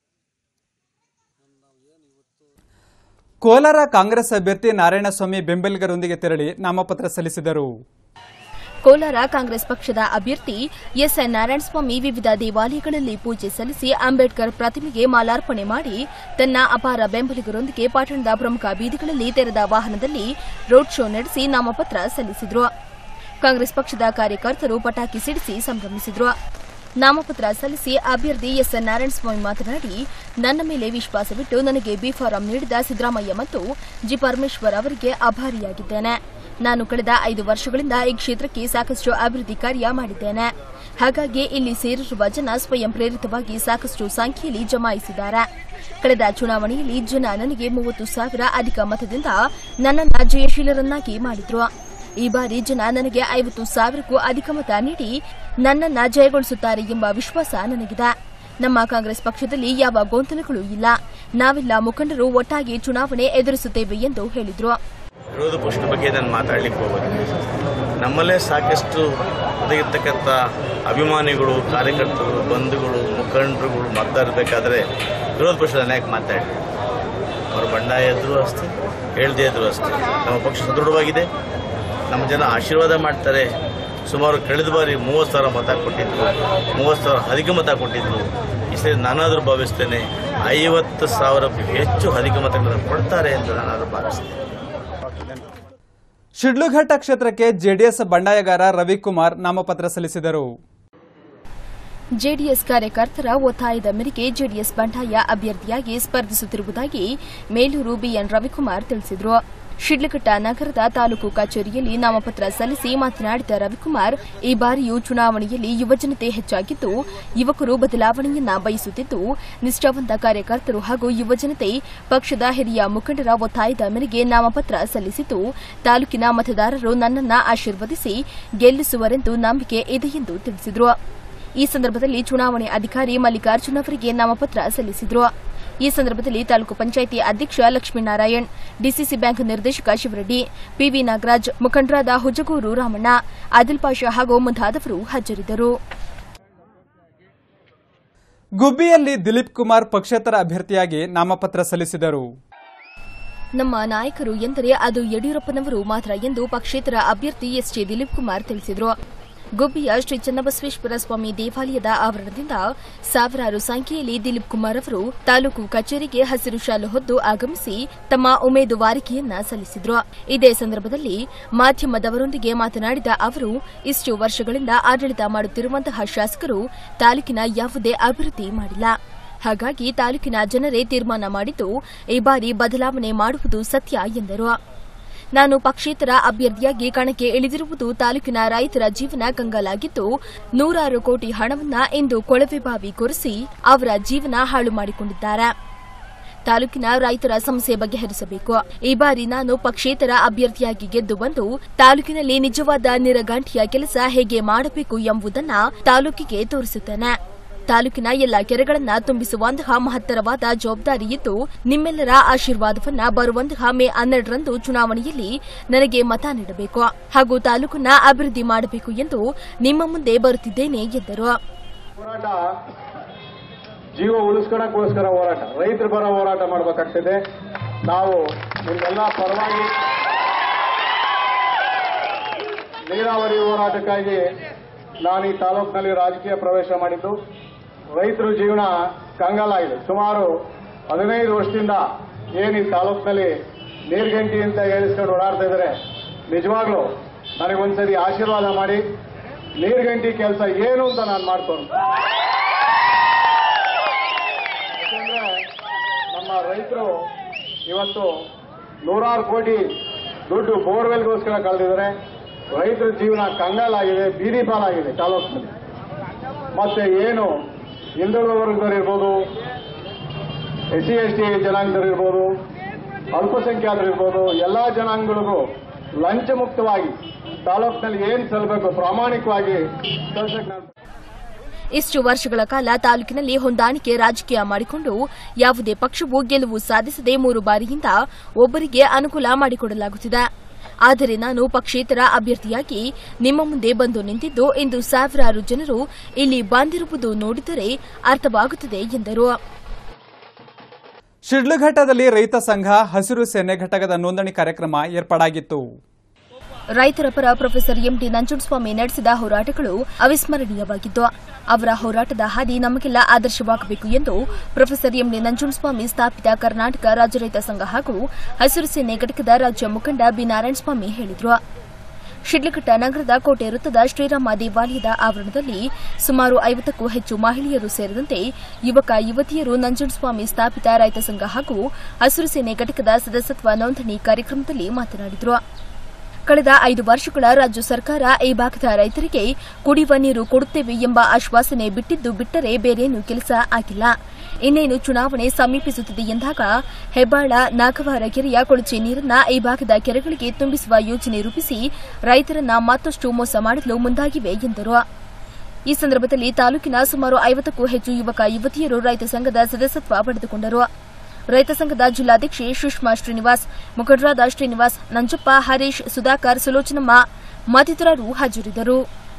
ಕೋಲಾರ ಕಾಂಗ್ರೆಸ್ ಅಭ್ಯರ್ಥಿ ನಾರಾಯಣಸ್ವಾಮಿ ಬೆಂಬಲಿಗರೊಂದಿಗೆ ತೆರಳಿ ನಾಮಪತ್ರ ಸಲ್ಲಿಸಿದರು ಕೋಲಾರ ಕಾಂಗ್ರೆಸ್ ಪಕ್ಷದ ಅಭ್ಯರ್ಥಿ ಎಸ್ಎನ್ ನಾರಾಯಣಸ್ವಾಮಿ ವಿವಿಧ ದೇವಾಲಯಗಳಲ್ಲಿ ಪೂಜೆ ಸಲ್ಲಿಸಿ ಅಂಬೇಡ್ಕರ್ ಪ್ರತಿಮೆಗೆ ಮಾಲಾರ್ಪಣೆ ಮಾಡಿ ತನ್ನ ಅಪಾರ ಬೆಂಬಲಿಗರೊಂದಿಗೆ ಪಟ್ಟಣದ ಪ್ರಮುಖ ಬೀದಿಗಳಲ್ಲಿ ತೆರೆದ ವಾಹನದಲ್ಲಿ ರೋಡ್ ಶೋ ನಡೆಸಿ ನಾಮಪತ್ರ ಸಲ್ಲಿಸಿದರು ಕಾಂಗ್ರೆಸ್ ಪಕ್ಷದ ಕಾರ್ಯಕರ್ತರು ಪಟಾಕಿ ಸಿಡಿಸಿ ಸಂಭ್ರಮಿಸಿದರು ನಾಮಪತ್ರ ಸಲ್ಲಿಸಿ ಅಭ್ಯರ್ಥಿ ಎಸ್ಎನ್ ನಾರಾಯಣಸ್ವಾಮಿ ಮಾತನಾಡಿ ನನ್ನ ಮೇಲೆ ವಿಶ್ವಾಸವಿಟ್ಟು ನನಗೆ ಬಿ ಫಾರಂ ನೀಡಿದ ಸಿದ್ದರಾಮಯ್ಯ ಮತ್ತು ಜಿ ಪರಮೇಶ್ವರ್ ಅವರಿಗೆ ಆಭಾರಿಯಾಗಿದ್ದೇನೆ ನಾನು ಕಳೆದ ಐದು ವರ್ಷಗಳಿಂದ ಈ ಕ್ಷೇತ್ರಕ್ಕೆ ಸಾಕಷ್ಟು ಅಭಿವೃದ್ಧಿ ಕಾರ್ಯ ಮಾಡಿದ್ದೇನೆ ಹಾಗಾಗಿ ಇಲ್ಲಿ ಸೇರಿರುವ ಜನ ಸ್ವಯಂ ಪ್ರೇರಿತವಾಗಿ ಸಾಕಷ್ಟು ಸಂಖ್ಯೆಯಲ್ಲಿ ಜಮಾಯಿಸಿದ್ದಾರೆ ಕಳೆದ ಚುನಾವಣೆಯಲ್ಲಿ ಜನ ನನಗೆ ಮೂವತ್ತು ಸಾವಿರ ಅಧಿಕ ಮತದಿಂದ ನನ್ನನ್ನ ಜಯಶೀಲರನ್ನಾಗಿ ಮಾಡಿದ್ರು ಈ ಬಾರಿ ಜನ ನನಗೆ ಐವತ್ತು ಸಾವಿರಕ್ಕೂ ಅಧಿಕ ಮತ ನೀಡಿ ನನ್ನನ್ನ ಜಯಗೊಳಿಸುತ್ತಾರೆ ಎಂಬ ವಿಶ್ವಾಸ ನನಗಿದೆ ನಮ್ಮ ಕಾಂಗ್ರೆಸ್ ಪಕ್ಷದಲ್ಲಿ ಯಾವ ಗೊಂದಲಗಳೂ ಇಲ್ಲ ನಾವೆಲ್ಲ ಮುಖಂಡರು ಒಟ್ಟಾಗಿ ಚುನಾವಣೆ ಎದುರಿಸುತ್ತೇವೆ ಎಂದು ಹೇಳಿದರು ವಿರೋಧ ಪಕ್ಷದ ಬಗ್ಗೆ ನಾನು ಮಾತಾಡ್ಲಿಕ್ಕೆ ಹೋಗೋದಿಲ್ಲ ನಮ್ಮಲ್ಲೇ ಸಾಕಷ್ಟು ಒದಗಿರ್ತಕ್ಕಂಥ ಅಭಿಮಾನಿಗಳು ಕಾರ್ಯಕರ್ತರು ಬಂಧುಗಳು ಮುಖಂಡರುಗಳು ಮಾತಾಡಬೇಕಾದ್ರೆ ವಿರೋಧ ಪಕ್ಷದ ನಾಯಕ ಮಾತಾಡಿ ಅವರು ಬಂಡಾಯ ಇದ್ರೂ ಅಷ್ಟೇ ಹೇಳ್ದೇ ಇದ್ರೂ ಅಷ್ಟೇ ನಮ್ಮ ಪಕ್ಷ ಸದೃಢವಾಗಿದೆ ನಮ್ಮ ಜನ ಆಶೀರ್ವಾದ ಮಾಡ್ತಾರೆ ಸುಮಾರು ಕಳೆದ ಬಾರಿ ಮೂವತ್ತು ಸಾವಿರ ಮತ ಕೊಟ್ಟಿದ್ರು ಮೂವತ್ತು ಸಾವಿರ ಅಧಿಕ ಮತ ಕೊಟ್ಟಿದ್ರು ಈ ಸರಿ ನಾನಾದರೂ ಭಾವಿಸ್ತೇನೆ ಐವತ್ತು ಸಾವಿರಕ್ಕೂ ಹೆಚ್ಚು ಅಧಿಕ ಮತಗಳನ್ನು ಕೊಡ್ತಾರೆ ಎಂದು ನಾನಾದರೂ ಭಾವಿಸ್ತೇನೆ ಶಿಡ್ಲಘಟ್ಟ ಕ್ಷೇತ್ರಕ್ಕೆ ಜೆಡಿಎಸ್ ಬಂಡಾಯಗಾರ ರವಿಕುಮಾರ್ ನಾಮಪತ್ರ ಸಲ್ಲಿಸಿದರು ಜೆಡಿಎಸ್ ಕಾರ್ಯಕರ್ತರ ಒತ್ತಾಯದ ಮೇರೆಗೆ ಜೆಡಿಎಸ್ ಬಂಡಾಯ ಅಭ್ಯರ್ಥಿಯಾಗಿ ಸ್ಪರ್ಧಿಸುತ್ತಿರುವುದಾಗಿ ಮೇಲೂರು ಬಿಎನ್ ರವಿಕುಮಾರ್ ತಿಳಿಸಿದರು ಶಿಡ್ಲಘಟ್ಟ ನಗರದ ತಾಲೂಕು ಕಚೇರಿಯಲ್ಲಿ ನಾಮಪತ್ರ ಸಲ್ಲಿಸಿ ಮಾತನಾಡಿದ ರವಿಕುಮಾರ್ ಈ ಬಾರಿಯೂ ಚುನಾವಣೆಯಲ್ಲಿ ಯುವಜನತೆ ಹೆಚ್ಚಾಗಿದ್ದು ಯುವಕರು ಬದಲಾವಣೆಯನ್ನ ಬಯಸುತ್ತಿದ್ದು ನಿಷ್ಠಾವಂತ ಕಾರ್ಯಕರ್ತರು ಹಾಗೂ ಯುವಜನತೆ ಪಕ್ಷದ ಹಿರಿಯ ಮುಖಂಡರ ಒತ್ತಾಯದ ಮೇರೆಗೆ ನಾಮಪತ್ರ ಸಲ್ಲಿಸಿದ್ದು ತಾಲೂಕಿನ ಮತದಾರರು ನನ್ನನ್ನ ಆಶೀರ್ವದಿಸಿ ಗೆಲ್ಲಿಸುವರೆಂದು ನಂಬಿಕೆ ಇದೆ ಎಂದು ತಿಳಿಸಿದರು ಈ ಸಂದರ್ಭದಲ್ಲಿ ಚುನಾವಣೆ ಅಧಿಕಾರಿ ಮಲ್ಲಿಕಾರ್ಜುನ್ ಅವರಿಗೆ ನಾಮಪತ್ರ ಸಲ್ಲಿಸಿದರು ಈ ಸಂದರ್ಭದಲ್ಲಿ ತಾಲೂಕು ಪಂಚಾಯಿತಿ ಅಧ್ಯಕ್ಷ ಲಕ್ಷ್ಮೀನಾರಾಯಣ್ ಡಿಸಿಸಿ ಬ್ಯಾಂಕ್ ನಿರ್ದೇಶಕ ಶಿವರೆಡ್ಡಿ ಪಿವಿ ನಾಗರಾಜ್ ಮುಖಂಡರಾದ ಹುಜಗೂರು ರಾಮಣ್ಣ ಆದಿಲ್ ಪಾಷಾ ಹಾಗೂ ಮುಂತಾದವರು ಹಾಜರಿದ್ದರು ಗುಬ್ಬಿಯಲ್ಲಿ ದಿಲೀಪ್ ಕುಮಾರ್ ಪಕ್ಷೇತರ ಅಭ್ಯರ್ಥಿಯಾಗಿ ನಾಮಪತ್ರ ಸಲ್ಲಿಸಿದರು ನಮ್ಮ ನಾಯಕರು ಎಂದರೆ ಅದು ಯಡಿಯೂರಪ್ಪನವರು ಮಾತ್ರ ಎಂದು ಪಕ್ಷೇತರ ಅಭ್ಯರ್ಥಿ ಎಸ್ಜೆ ದಿಲೀಪ್ ಕುಮಾರ್ ತಿಳಿಸಿದರು ಗುಬ್ಬಿಯ ಶ್ರೀ ಚನ್ನಬಸವೇಶ್ವರ ಸ್ವಾಮಿ ದೇವಾಲಯದ ಆವರಣದಿಂದ ಸಾವಿರಾರು ಸಂಖ್ಯೆಯಲ್ಲಿ ದಿಲೀಪ್ ಕುಮಾರ್ ಅವರು ತಾಲೂಕು ಕಚೇರಿಗೆ ಹಸಿರು ಶಾಲು ಹೊದ್ದು ಆಗಮಿಸಿ ತಮ್ಮ ಉಮೇದುವಾರಿಕೆಯನ್ನ ಸಲ್ಲಿಸಿದ್ರು ಇದೇ ಸಂದರ್ಭದಲ್ಲಿ ಮಾಧ್ಯಮದವರೊಂದಿಗೆ ಮಾತನಾಡಿದ ಅವರು ಇಷ್ಟು ವರ್ಷಗಳಿಂದ ಆಡಳಿತ ಮಾಡುತ್ತಿರುವಂತಹ ಶಾಸಕರು ತಾಲೂಕಿನ ಯಾವುದೇ ಅಭಿವೃದ್ಧಿ ಮಾಡಿಲ್ಲ ಹಾಗಾಗಿ ತಾಲೂಕಿನ ಜನರೇ ತೀರ್ಮಾನ ಮಾಡಿದ್ದು ಈ ಬಾರಿ ಬದಲಾವಣೆ ಮಾಡುವುದು ಸತ್ಯ ಎಂದರು ನಾನು ಪಕ್ಷೇತರ ಅಭ್ಯರ್ಥಿಯಾಗಿ ಕಣಕ್ಕೆ ಇಳಿದಿರುವುದು ತಾಲೂಕಿನ ರೈತರ ಜೀವನ ಕಂಗಾಲಾಗಿದ್ದು ನೂರಾರು ಕೋಟಿ ಹಣವನ್ನ ಇಂದು ಕೊಳವೆ ಬಾವಿ ಕೊರೆಸಿ ಅವರ ಜೀವನ ಹಾಳು ಮಾಡಿಕೊಂಡಿದ್ದಾರೆ ತಾಲೂಕಿನ ರೈತರ ಸಮಸ್ಯೆ ಬಗೆಹರಿಸಬೇಕು ಈ ಬಾರಿ ನಾನು ಪಕ್ಷೇತರ ಅಭ್ಯರ್ಥಿಯಾಗಿ ಗೆದ್ದು ಬಂದು ತಾಲೂಕಿನಲ್ಲಿ ನಿಜವಾದ ನಿರಗಾಂಠಿಯ ಕೆಲಸ ಹೇಗೆ ಮಾಡಬೇಕು ಎಂಬುದನ್ನ ತಾಲೂಕಿಗೆ ತೋರಿಸುತ್ತೇನೆ ತಾಲೂಕಿನ ಎಲ್ಲ ಕೆರೆಗಳನ್ನ ತುಂಬಿಸುವಂತಹ ಮಹತ್ತರವಾದ ಜವಾಬ್ದಾರಿ ಇದ್ದು ನಿಮ್ಮೆಲ್ಲರ ಆಶೀರ್ವಾದವನ್ನ ಬರುವಂತಹ ಮೇ ಹನ್ನೆರಡರಂದು ಚುನಾವಣೆಯಲ್ಲಿ ನನಗೆ ಮತ ನೀಡಬೇಕು ಹಾಗೂ ತಾಲೂಕನ್ನ ಅಭಿವೃದ್ಧಿ ಮಾಡಬೇಕು ಎಂದು ನಿಮ್ಮ ಮುಂದೆ ಬರುತ್ತಿದ್ದೇನೆ ಎಂದರು ಹೋರಾಟ ಜೀವ ಉಳಿಸ್ಕೊಳಕ್ಕೋಸ್ಕರ ಹೋರಾಟ ರೈತರು ಬರೋ ಹೋರಾಟ ಮಾಡಬೇಕಾಗ್ತದೆ ನಾವು ನಿಮ್ಮೆಲ್ಲ ಪರವಾಗಿ ನೀರಾವರಿ ಹೋರಾಟಕ್ಕಾಗಿ ನಾನು ಈ ತಾಲೂಕಿನಲ್ಲಿ ರಾಜಕೀಯ ಪ್ರವೇಶ ಮಾಡಿದ್ದು ರೈತರ ಜೀವನ ಕಂಗಾಲಾಗಿದೆ ಸುಮಾರು ಹದಿನೈದು ವರ್ಷದಿಂದ ಏನು ಈ ತಾಲೂಕಿನಲ್ಲಿ ನೀರ್ಗಂಟಿ ಅಂತ ಹೇಳಿಸ್ಕೊಂಡು ಓಡಾಡ್ತಾ ಇದ್ದಾರೆ ನಿಜವಾಗ್ಲೂ ನನಗೊಂದ್ಸರಿ ಆಶೀರ್ವಾದ ಮಾಡಿ ನೀರ್ಗಂಟಿ ಕೆಲಸ ಏನು ಅಂತ ನಾನು ಮಾಡ್ಕೊಂಡು ಯಾಕಂದ್ರೆ ನಮ್ಮ ರೈತರು ಇವತ್ತು ನೂರಾರು ಕೋಟಿ ದುಡ್ಡು ಬೋರ್ವೆಲ್ಗೋಸ್ಕರ ಕಳೆದಿದ್ದಾರೆ ರೈತರ ಜೀವನ ಕಂಗಾಲಾಗಿದೆ ಬೀದಿ ಪಾಲಾಗಿದೆ ತಾಲೂಕಿನಲ್ಲಿ ಮತ್ತೆ ಏನು ಹಿಂದುಳಿದ ವರ್ಗದವರು ಇರ್ಬೋದು ಎಸ್ ಸಿ ಎಸ್ ಟಿ ಜನಾಂಗದವರು ಇರ್ಬೋದು ಅಲ್ಪಸಂಖ್ಯಾತರು ಇರ್ಬೋದು ಎಲ್ಲ ಜನಾಂಗಗಳಿಗೂ ಲಂಚ ಮುಕ್ತವಾಗಿ ತಾಲೂಕಿನಲ್ಲಿ ಏನ್ ಸಲ್ಲಬೇಕು ಪ್ರಾಮಾಣಿಕವಾಗಿ ಸಲ್ಸಕ್ಕೆ ನಾನು ಇಷ್ಟು ವರ್ಷಗಳ ಕಾಲ ತಾಲೂಕಿನಲ್ಲಿ ಹೊಂದಾಣಿಕೆ ರಾಜಕೀಯ ಮಾಡಿಕೊಂಡು ಯಾವುದೇ ಪಕ್ಷವು ಗೆಲುವು ಸಾಧಿಸದೆ ಮೂರು ಬಾರಿಯಿಂದ ಒಬ್ಬರಿಗೆ ಅನುಕೂಲ ಮಾಡಿಕೊಡಲಾಗುತ್ತಿದೆ ಆದರೆ ನಾನು ಪಕ್ಷೇತರ ಅಭ್ಯರ್ಥಿಯಾಗಿ ನಿಮ್ಮ ಮುಂದೆ ಬಂದು ನಿಂತಿದ್ದು ಇಂದು ಸಾವಿರಾರು ಜನರು ಇಲ್ಲಿ ಬಂದಿರುವುದು ನೋಡಿದರೆ ಅರ್ಥವಾಗುತ್ತದೆ ಎಂದರು ಶಿಡ್ಲಘಟ್ಟದಲ್ಲಿ ರೈತ ಸಂಘ ಹಸಿರು ಸೇನೆ ಘಟಕದ ನೋಂದಣಿ ಕಾರ್ಯಕ್ರಮ ಏರ್ಪಾಡಾಗಿತ್ತು ರೈತರ ಪರ ಪ್ರೊಫೆಸರ್ ಎಂಟಿ ನಂಜುಂಡಸ್ವಾಮಿ ನಡೆಸಿದ ಹೋರಾಟಗಳು ಅವಿಸ್ಮರಣೀಯವಾಗಿದ್ದು ಅವರ ಹೋರಾಟದ ಹಾದಿ ನಮಗೆಲ್ಲ ಆದರ್ಶವಾಗಬೇಕು ಎಂದು ಪ್ರೊಫೆಸರ್ ಎಂಡಿ ನಂಜುಂಡಸ್ವಾಮಿ ಸ್ಥಾಪಿತ ಕರ್ನಾಟಕ ರಾಜ್ಯ ರೈತ ಸಂಘ ಹಾಗೂ ಹಸಿರು ಸೇನೆ ಘಟಕದ ರಾಜ್ಯ ಮುಖಂಡ ಬಿ ನಾರಾಯಣಸ್ವಾಮಿ ಹೇಳಿದರು ಶಿಡ್ಲಘಟ್ಟ ನಗರದ ಕೋಟೆ ವೃತ್ತದ ಶ್ರೀರಾಮ ದೇವಾಲಯದ ಆವರಣದಲ್ಲಿ ಸುಮಾರು ಐವತ್ತಕ್ಕೂ ಹೆಚ್ಚು ಮಹಿಳೆಯರು ಸೇರಿದಂತೆ ಯುವಕ ಯುವತಿಯರು ನಂಜುಂಡಸ್ವಾಮಿ ಸ್ಥಾಪಿತ ರೈತ ಸಂಘ ಹಾಗೂ ಹಸಿರು ಸೇನೆ ಘಟಕದ ಸದಸ್ಯತ್ವ ನೋಂದಣಿ ಕಾರ್ಯಕ್ರಮದಲ್ಲಿ ಮಾತನಾಡಿದರು ಕಳೆದ ಐದು ವರ್ಷಗಳ ರಾಜ್ಯ ಸರ್ಕಾರ ಈ ಭಾಗದ ರೈತರಿಗೆ ಕುಡಿಯುವ ನೀರು ಕೊಡುತ್ತೇವೆ ಎಂಬ ಆಶ್ವಾಸನೆ ಬಿಟ್ಟಿದ್ದು ಬಿಟ್ಟರೆ ಬೇರೇನೂ ಕೆಲಸ ಆಗಿಲ್ಲ ಇನ್ನೇನು ಚುನಾವಣೆ ಸಮೀಪಿಸುತ್ತಿದೆ ಎಂದಾಗ ಹೆಬ್ಬಾಳ ನಾಗವಾರ ಕೆರೆಯ ಕೊಳಚೆ ನೀರನ್ನ ಈ ಭಾಗದ ಕೆರೆಗಳಿಗೆ ತುಂಬಿಸುವ ಯೋಜನೆ ರೂಪಿಸಿ ರೈತರನ್ನ ಮತ್ತಷ್ಟು ಮೋಸ ಮಾಡಲು ಮುಂದಾಗಿವೆ ಎಂದರು ಈ ಸಂದರ್ಭದಲ್ಲಿ ತಾಲೂಕಿನ ಸುಮಾರು ಐವತ್ತಕ್ಕೂ ಹೆಚ್ಚು ಯುವಕ ಯುವತಿಯರು ರೈತ ಸಂಘದ ಸದಸ್ಯತ್ವ ಪಡೆದುಕೊಂಡರು ರೈತ ಸಂಘದ ಜಿಲ್ಲಾಧ್ಯಕ್ಷೆ ಸುಷ್ಮಾ ಶ್ರೀನಿವಾಸ್ ಮುಖಂಡರಾದ ಶ್ರೀನಿವಾಸ್ ನಂಜಪ್ಪ ಹರೀಶ್ ಸುಧಾಕರ್ ಸುಲೋಚನಮ್ಮ ಮತ್ತಿತರರು ಹಾಜರಿದ್ದರು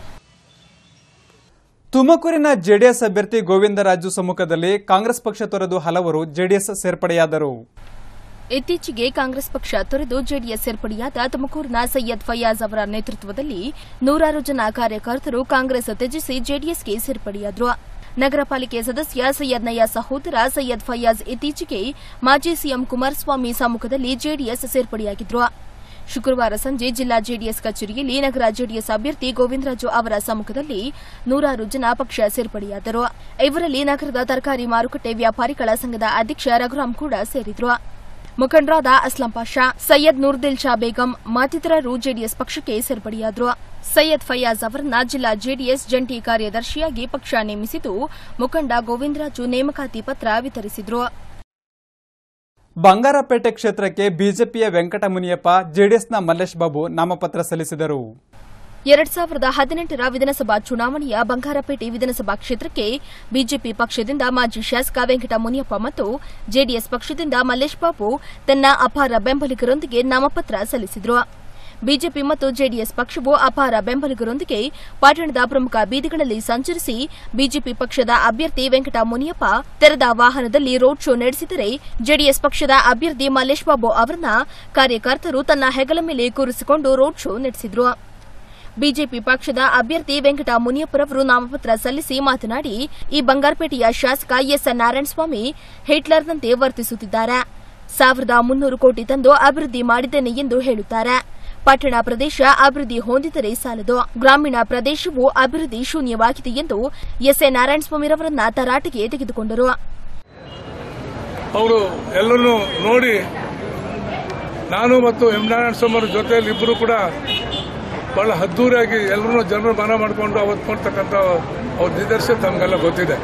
ತುಮಕೂರಿನ ಜೆಡಿಎಸ್ ಅಭ್ಯರ್ಥಿ ಗೋವಿಂದರಾಜು ಸಮ್ಮುಖದಲ್ಲಿ ಕಾಂಗ್ರೆಸ್ ಪಕ್ಷ ತೊರೆದು ಹಲವರು ಜೆಡಿಎಸ್ ಸೇರ್ಪಡೆಯಾದರು ಇತ್ತೀಚೆಗೆ ಕಾಂಗ್ರೆಸ್ ಪಕ್ಷ ತೊರೆದು ಜೆಡಿಎಸ್ ಸೇರ್ಪಡೆಯಾದ ತುಮಕೂರಿನ ಸೈಯದ್ ಫಯಾಜ್ ಅವರ ನೇತೃತ್ವದಲ್ಲಿ ನೂರಾರು ಜನ ಕಾರ್ಯಕರ್ತರು ಕಾಂಗ್ರೆಸ್ ತ್ಯಜಿಸಿ ಜೆಡಿಎಸ್ಗೆ ಸೇರ್ಪಡೆಯಾದರು ನಗರ ಪಾಲಿಕೆ ಸದಸ್ಯ ಸೈಯದ್ ನಯ್ಯ ಸಹೋದರ ಸೈಯದ್ ಫಯಾಜ್ ಇತ್ತೀಚೆಗೆ ಮಾಜಿ ಸಿಎಂ ಕುಮಾರಸ್ವಾಮಿ ಸಮ್ಮುಖದಲ್ಲಿ ಜೆಡಿಎಸ್ ಸೇರ್ಪಡೆಯಾಗಿದ್ರು ಶುಕ್ರವಾರ ಸಂಜೆ ಜಿಲ್ಲಾ ಜೆಡಿಎಸ್ ಕಚೇರಿಯಲ್ಲಿ ನಗರ ಜೆಡಿಎಸ್ ಅಭ್ಯರ್ಥಿ ಗೋವಿಂದರಾಜು ಅವರ ಸಮ್ಮುಖದಲ್ಲಿ ನೂರಾರು ಜನ ಪಕ್ಷ ಸೇರ್ಪಡೆಯಾದರು ಇವರಲ್ಲಿ ನಗರದ ತರಕಾರಿ ಮಾರುಕಟ್ಟೆ ವ್ಯಾಪಾರಿಗಳ ಸಂಘದ ಅಧ್ಯಕ್ಷ ರಘುರಾಮ್ ಕೂಡ ಸೇರಿದ್ರು ಮುಖಂಡರಾದ ಅಸ್ಲಂ ಪಾಷಾ ಸೈಯದ್ ನೂರ್ದಿಲ್ ಶಾ ಬೇಗಂ ಮತ್ತಿತರರು ಜೆಡಿಎಸ್ ಪಕ್ಷಕ್ಕೆ ಸೇರ್ಪಡೆಯಾದರು ಸೈಯದ್ ಫಯಾಜ್ ಅವರನ್ನ ಜಿಲ್ಲಾ ಜೆಡಿಎಸ್ ಜಂಟಿ ಕಾರ್ಯದರ್ಶಿಯಾಗಿ ಪಕ್ಷ ನೇಮಿಸಿದ್ದು ಮುಖಂಡ ಗೋವಿಂದರಾಜು ನೇಮಕಾತಿ ಪತ್ರ ವಿತರಿಸಿದ್ರು ಬಂಗಾರಪೇಟೆ ಕ್ಷೇತ್ರಕ್ಕೆ ಬಿಜೆಪಿಯ ವೆಂಕಟ ಮುನಿಯಪ್ಪ ಜೆಡಿಎಸ್ನ ಮಲ್ಲೇಶ್ ಬಾಬು ನಾಮಪತ್ರ ಸಲ್ಲಿಸಿದರು ಎರಡ್ ಸಾವಿರದ ಹದಿನೆಂಟರ ವಿಧಾನಸಭಾ ಚುನಾವಣೆಯ ಬಂಗಾರಪೇಟೆ ವಿಧಾನಸಭಾ ಕ್ಷೇತ್ರಕ್ಕೆ ಬಿಜೆಪಿ ಪಕ್ಷದಿಂದ ಮಾಜಿ ಶಾಸಕ ವೆಂಕಟ ಮುನಿಯಪ್ಪ ಮತ್ತು ಜೆಡಿಎಸ್ ಪಕ್ಷದಿಂದ ಮಲ್ಲೇಶ್ ಬಾಬು ತನ್ನ ಅಪಾರ ಬೆಂಬಲಿಗರೊಂದಿಗೆ ನಾಮಪತ್ರ ಸಲ್ಲಿಸಿದರು ಬಿಜೆಪಿ ಮತ್ತು ಜೆಡಿಎಸ್ ಪಕ್ಷವು ಅಪಾರ ಬೆಂಬಲಿಗರೊಂದಿಗೆ ಪಟ್ಟಣದ ಪ್ರಮುಖ ಬೀದಿಗಳಲ್ಲಿ ಸಂಚರಿಸಿ ಬಿಜೆಪಿ ಪಕ್ಷದ ಅಭ್ಯರ್ಥಿ ವೆಂಕಟ ಮುನಿಯಪ್ಪ ತೆರೆದ ವಾಹನದಲ್ಲಿ ರೋಡ್ ಶೋ ನಡೆಸಿದರೆ ಜೆಡಿಎಸ್ ಪಕ್ಷದ ಅಭ್ಯರ್ಥಿ ಮಲ್ಲೇಶ್ ಬಾಬು ಅವರನ್ನ ಕಾರ್ಯಕರ್ತರು ತನ್ನ ಹೆಗಲ ಮೇಲೆ ಕೂರಿಸಿಕೊಂಡು ರೋಡ್ ಶೋ ನಡೆಸಿದರು ಬಿಜೆಪಿ ಪಕ್ಷದ ಅಭ್ಯರ್ಥಿ ವೆಂಕಟ ಮುನಿಯಪ್ಪರವರು ನಾಮಪತ್ರ ಸಲ್ಲಿಸಿ ಮಾತನಾಡಿ ಈ ಬಂಗಾರಪೇಟೆಯ ಶಾಸಕ ಎಸ್ ನಾರಾಯಣಸ್ವಾಮಿ ಹಿಟ್ಲರ್ನಂತೆ ವರ್ತಿಸುತ್ತಿದ್ದಾರೆ ಸಾವಿರದ ಮುನ್ನೂರು ಕೋಟಿ ತಂದು ಅಭಿವೃದ್ಧಿ ಮಾಡಿದ್ದೇನೆ ಎಂದು ಹೇಳುತ್ತಾರೆ ಪಟ್ಟಣ ಪ್ರದೇಶ ಅಭಿವೃದ್ಧಿ ಹೊಂದಿದರೆ ಸಾಲದು ಗ್ರಾಮೀಣ ಪ್ರದೇಶವು ಅಭಿವೃದ್ಧಿ ಶೂನ್ಯವಾಗಿದೆ ಎಂದು ಎಸ್ ಎ ನಾರಾಯಣಸ್ವಾಮಿರವರನ್ನ ತರಾಟೆಗೆ ತೆಗೆದುಕೊಂಡರು ಅವರು ಎಲ್ಲರನ್ನೂ ನೋಡಿ ನಾನು ಮತ್ತು ಎಂ ನಾರಾಯಣ ಸ್ವಾಮಿ ಜೊತೆಯಲ್ಲಿ ಇಬ್ಬರು ಕೂಡ ಬಹಳ ಹದ್ದೂರಾಗಿ ಎಲ್ಲರೂ ಜನರು ಮನ ಮಾಡಿಕೊಂಡು ಅವತ್ತು ಮಾಡ್ತಕ್ಕಂಥ ಅವ್ರ ನಿದರ್ಶನ ತಮಗೆಲ್ಲ ಗೊತ್ತಿದೆ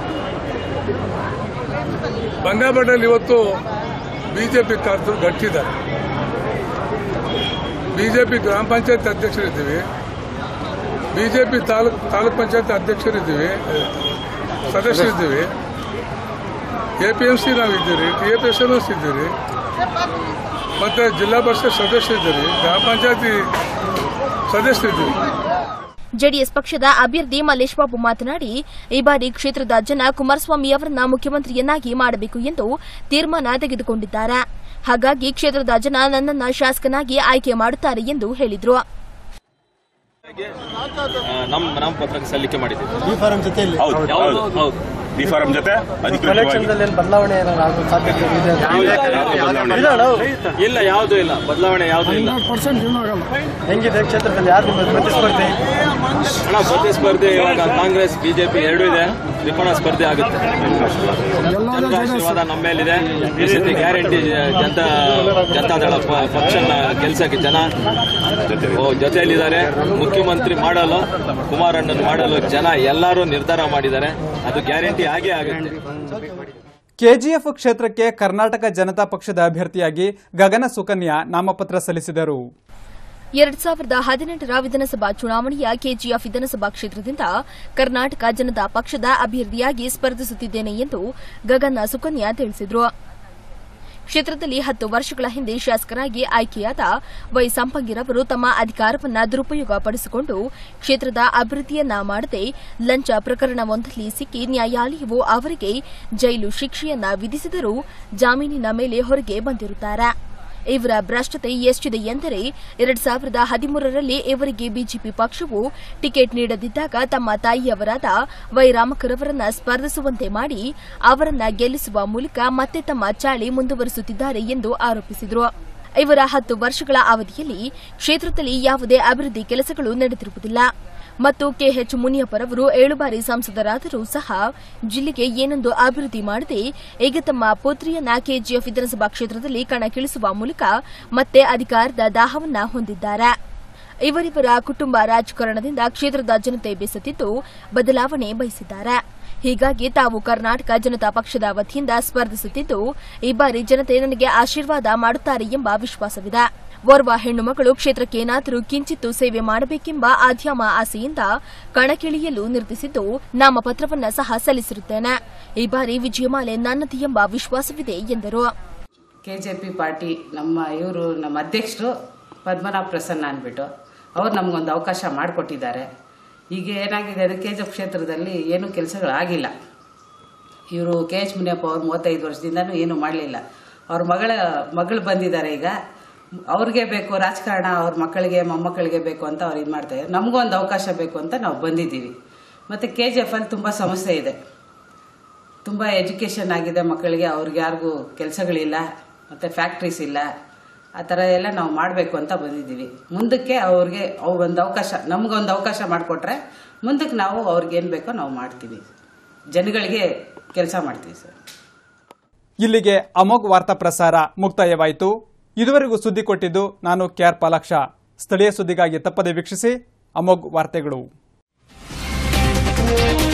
ಬಂಗಾಪೇಟೆಯಲ್ಲಿ ಇವತ್ತು ಬಿಜೆಪಿ ಕಾರ್ಯಕರ್ತರು ಗಟ್ಟಿದ್ದಾರೆ ಬಿಜೆಪಿ ಗ್ರಾಮ ಪಂಚಾಯತ್ ಅಧ್ಯಕ್ಷರಿದ್ದೀವಿ ಬಿಜೆಪಿ ತಾಲೂಕ್ ತಾಲೂಕ್ ಪಂಚಾಯತ್ ಅಧ್ಯಕ್ಷರಿದ್ದೀವಿ ಸದಸ್ಯರಿದ್ದೀವಿ ಎ ಪಿ ಎಂ ಸಿ ನಾವಿದ್ದೀರಿ T A P S N S ಇದ್ದೀರಿ ಮತ್ತು ಜಿಲ್ಲಾ ಪರಿಷತ್ ಸದಸ್ಯರಿದ್ದೀರಿ ಗ್ರಾಮ ಪಂಚಾಯತಿ ಸದಸ್ಯರಿದ್ದೀವಿ ಜೆಡಿಎಸ್ ಪಕ್ಷದ ಅಭ್ಯರ್ಥಿ ಮಲ್ಲೇಶ್ ಬಾಬು ಮಾತನಾಡಿ ಈ ಬಾರಿ ಕ್ಷೇತ್ರದ ಜನ ಕುಮಾರಸ್ವಾಮಿ ಅವರನ್ನ ಮುಖ್ಯಮಂತ್ರಿಯನ್ನಾಗಿ ಮಾಡಬೇಕು ಎಂದು ತೀರ್ಮಾನ ತೆಗೆದುಕೊಂಡಿದ್ದಾರೆ ಹಾಗಾಗಿ ಕ್ಷೇತ್ರದ ಜನ ನನ್ನನ್ನ ಶಾಸಕನಾಗಿ ಆಯ್ಕೆ ಮಾಡುತ್ತಾರೆ ಎಂದು ಹೇಳಿದರು ನಮ್ಮ ನಾಮಪತ್ರಕ್ಕೆ ಸಲ್ಲಿಕೆ ಮಾಡಿದ್ದೀವಿ ಈ ಫಾರಂ ಜೊತೆಯಲ್ಲಿ ಹೌದು ಹೌದು ಹೌದು ಈ ಫಾರಂ ಜೊತೆ ಎಲೆಕ್ಷನ್ದಲ್ಲಿ ಬದಲಾವಣೆ ಏನಾದ್ರು ಸಾಧ್ಯತೆ ಇದೆ ಇಲ್ಲ ಯಾವುದು ಇಲ್ಲ ಬದಲಾವಣೆ ಯಾವುದು ಇಲ್ಲ ಹೆಂಗಿದೆ ಕ್ಷೇತ್ರದಲ್ಲಿ ಯಾರು ನಿಮ್ಮ ಪ್ರತಿಸ್ಪರ್ಧಿ ಹಣ ಪ್ರತಿಸ್ಪರ್ಧೆ ಇವಾಗ ಕಾಂಗ್ರೆಸ್ ಬಿಜೆಪಿ ಎರಡೂ ಇದೆ ತ್ರಿಕೋಣ ಸ್ಪರ್ಧೆ ಆಗುತ್ತೆ ಜನರ ಆಶೀರ್ವಾದ ನಮ್ಮ ಮೇಲಿದೆ ಈ ಸತಿ ಗ್ಯಾರಂಟಿ ಜನತಾ ಜನತಾದಳ ಪ- ಪಕ್ಷನ ಕೆಲಸಕ್ಕೆ ಜನ ಓ, ಜೊತೆಯಲ್ಲಿದ್ದಾರೆ ಮುಖ್ಯಮಂತ್ರಿ ಮಾಡಲು ಕುಮಾರಣ್ಣನ್ ಮಾಡಲು ಜನ ಎಲ್ಲರೂ ನಿರ್ಧಾರ ಮಾಡಿದ್ದಾರೆ ಅದು ಗ್ಯಾರಂಟಿ ಆಗೇ ಆಗುತ್ತೆ ಕೆಜಿಎಫ್ ಕ್ಷೇತ್ರಕ್ಕೆ ಕರ್ನಾಟಕ ಜನತಾ ಪಕ್ಷದ ಅಭ್ಯರ್ಥಿಯಾಗಿ ಗಗನ ಸುಕನ್ಯಾ ನಾಮಪತ್ರ ಸಲ್ಲಿಸಿದರು ಎರಡ್ ಸಾವಿರದ ಹದಿನೆಂಟರ ವಿಧಾನಸಭಾ ಚುನಾವಣೆಯ ಕೆಜಿಎಫ್ ವಿಧಾನಸಭಾ ಕ್ಷೇತ್ರದಿಂದ ಕರ್ನಾಟಕ ಜನತಾ ಪಕ್ಷದ ಅಭ್ಯರ್ಥಿಯಾಗಿ ಸ್ಪರ್ಧಿಸುತ್ತಿದ್ದೇನೆ ಎಂದು ಗಗನ ಸುಕನ್ಯಾ ತಿಳಿಸಿದರು ಕ್ಷೇತ್ರದಲ್ಲಿ ಹತ್ತು ವರ್ಷಗಳ ಹಿಂದೆ ಶಾಸಕರಾಗಿ ಆಯ್ಕೆಯಾದ ವೈ ಸಂಪಂಗಿರವರು ತಮ್ಮ ಅಧಿಕಾರವನ್ನ ದುರುಪಯೋಗ ಪಡಿಸಿಕೊಂಡು ಕ್ಷೇತ್ರದ ಅಭಿವೃದ್ಧಿಯನ್ನ ಮಾಡದೆ ಲಂಚ ಪ್ರಕರಣವೊಂದರಲ್ಲಿ ಸಿಕ್ಕಿ ನ್ಯಾಯಾಲಯವು ಅವರಿಗೆ ಜೈಲು ಶಿಕ್ಷೆಯನ್ನ ವಿಧಿಸಿದರೂ ಜಾಮೀನಿನ ಮೇಲೆ ಹೊರಗೆ ಬಂದಿರುತ್ತಾರೆ ಇವರ ಭ್ರಷ್ಟತೆ ಎಷ್ಟಿದೆ ಎಂದರೆ ಎರಡ್ ಸಾವಿರದ ಹದಿಮೂರರಲ್ಲಿ ಇವರಿಗೆ ಬಿಜೆಪಿ ಪಕ್ಷವು ಟಿಕೆಟ್ ನೀಡದಿದ್ದಾಗ ತಮ್ಮ ತಾಯಿಯವರಾದ ವೈ ರಾಮಕರವರನ್ನ ಸ್ಪರ್ಧಿಸುವಂತೆ ಮಾಡಿ ಅವರನ್ನ ಗೆಲ್ಲಿಸುವ ಮೂಲಕ ಮತ್ತೆ ತಮ್ಮ ಚಾಳಿ ಮುಂದುವರಿಸುತ್ತಿದ್ದಾರೆ ಎಂದು ಆರೋಪಿಸಿದರು ಇವರ ಹತ್ತು ವರ್ಷಗಳ ಅವಧಿಯಲ್ಲಿ ಕ್ಷೇತ್ರದಲ್ಲಿ ಯಾವುದೇ ಅಭಿವೃದ್ಧಿ ಕೆಲಸಗಳು ನಡೆದಿರುವುದಿಲ್ಲ ಮತ್ತು ಕೆಎಚ್ ಮುನಿಯಪ್ಪರವರು ಏಳು ಬಾರಿ ಸಂಸದರಾದರೂ ಸಹ ಜಿಲ್ಲೆಗೆ ಏನೊಂದು ಅಭಿವೃದ್ಧಿ ಮಾಡದೆ ಈಗ ತಮ್ಮ ಪುತ್ರಿಯನ್ನ ಕೆಜಿಎಫ್ ವಿಧಾನಸಭಾ ಕ್ಷೇತ್ರದಲ್ಲಿ ಕಣಕ್ಕಿಳಿಸುವ ಮೂಲಕ ಮತ್ತೆ ಅಧಿಕಾರದ ದಾಹವನ್ನ ಹೊಂದಿದ್ದಾರೆ ಇವರಿವರ ಕುಟುಂಬ ರಾಜಕಾರಣದಿಂದ ಕ್ಷೇತ್ರದ ಜನತೆ ಬೇಸತ್ತಿದ್ದು ಬದಲಾವಣೆ ಬಯಸಿದ್ದಾರೆ ಹೀಗಾಗಿ ತಾವು ಕರ್ನಾಟಕ ಜನತಾ ಪಕ್ಷದ ವತಿಯಿಂದ ಸ್ಪರ್ಧಿಸುತ್ತಿದ್ದು ಈ ಬಾರಿ ಜನತೆ ನನಗೆ ಆಶೀರ್ವಾದ ಮಾಡುತ್ತಾರೆ ಎಂಬ ವಿಶ್ವಾಸವಿದೆ ಓರ್ವ ಹೆಣ್ಣು ಮಗಳು ಕ್ಷೇತ್ರಕ್ಕೆ ಏನಾದರೂ ಕಿಂಚಿತ್ತು ಸೇವೆ ಮಾಡಬೇಕೆಂಬ ಆದ್ಯಮ ಆಸೆಯಿಂದ ಕಣಕ್ಕಿಳಿಯಲು ನಿರ್ಧರಿಸಿದ್ದು ನಾಮಪತ್ರವನ್ನ ಸಹ ಸಲ್ಲಿಸಿರುತ್ತೇನೆ ಈ ಬಾರಿ ವಿಜಯಮಾಲೆ ನನ್ನದು ಎಂಬ ವಿಶ್ವಾಸವಿದೆ ಎಂದರು ಕೆಜೆಪಿ ಪಾರ್ಟಿ ನಮ್ಮ ಇವರು ನಮ್ಮ ಅಧ್ಯಕ್ಷರು ಪದ್ಮನಾಭ ಪ್ರಸನ್ನ ಅಂದ್ಬಿಟ್ಟು ಅವ್ರು ನಮಗೊಂದು ಅವಕಾಶ ಮಾಡಿಕೊಟ್ಟಿದ್ದಾರೆ ಈಗ ಏನಾಗಿದೆ ಅಂದರೆ ಕೆ ಜಿ ಎಫ್ ಕ್ಷೇತ್ರದಲ್ಲಿ ಏನೂ ಕೆಲಸಗಳಾಗಿಲ್ಲ ಇವರು ಕೆ ಎಚ್ ಮುನಿಯಪ್ಪ ಅವ್ರು ಮೂವತ್ತೈದು ವರ್ಷದಿಂದನೂ ಏನೂ ಮಾಡಲಿಲ್ಲ ಅವ್ರ ಮಗಳ ಮಗಳು ಬಂದಿದ್ದಾರೆ ಈಗ ಅವ್ರಿಗೆ ಬೇಕು ರಾಜಕಾರಣ ಅವ್ರ ಮಕ್ಕಳಿಗೆ ಮೊಮ್ಮಕ್ಕಳಿಗೆ ಬೇಕು ಅಂತ ಅವ್ರು ಇದು ಮಾಡ್ತಾರೆ ನಮಗೂ ಒಂದು ಅವಕಾಶ ಬೇಕು ಅಂತ ನಾವು ಬಂದಿದ್ದೀವಿ ಮತ್ತು ಕೆ ಜಿ ಎಫಲ್ಲಿ ತುಂಬ ಸಮಸ್ಯೆ ಇದೆ ತುಂಬ ಎಜುಕೇಷನ್ ಆಗಿದೆ ಮಕ್ಕಳಿಗೆ ಅವ್ರಿಗೆ ಯಾರಿಗೂ ಕೆಲಸಗಳಿಲ್ಲ ಮತ್ತು ಫ್ಯಾಕ್ಟ್ರೀಸ್ ಇಲ್ಲ ಆ ಥರ ಎಲ್ಲ ನಾವು ಮಾಡಬೇಕು ಅಂತ ಬಂದಿದ್ದೀವಿ ಮುಂದಕ್ಕೆ ಅವ್ರಿಗೆ ಒಂದು ಅವಕಾಶ ನಮಗೊಂದು ಅವಕಾಶ ಮಾಡಿಕೊಟ್ರೆ ಮುಂದಕ್ಕೆ ನಾವು ಅವ್ರಿಗೆ ಏನು ಬೇಕೋ ನಾವು ಮಾಡ್ತೀವಿ ಜನಗಳಿಗೆ ಕೆಲಸ ಮಾಡ್ತೀವಿ ಸರ್ ಇಲ್ಲಿಗೆ ಅಮೋಘ್ ವಾರ್ತಾ ಪ್ರಸಾರ ಮುಕ್ತಾಯವಾಯಿತು ಇದುವರೆಗೂ ಸುದ್ದಿ ಕೊಟ್ಟಿದ್ದು ನಾನು ಕೆಆರ್ ಪಾಲಾಕ್ಷ ಸ್ಥಳೀಯ ಸುದ್ದಿಗಾಗಿ ತಪ್ಪದೆ ವೀಕ್ಷಿಸಿ ಅಮೋಘ್ ವಾರ್ತೆಗಳು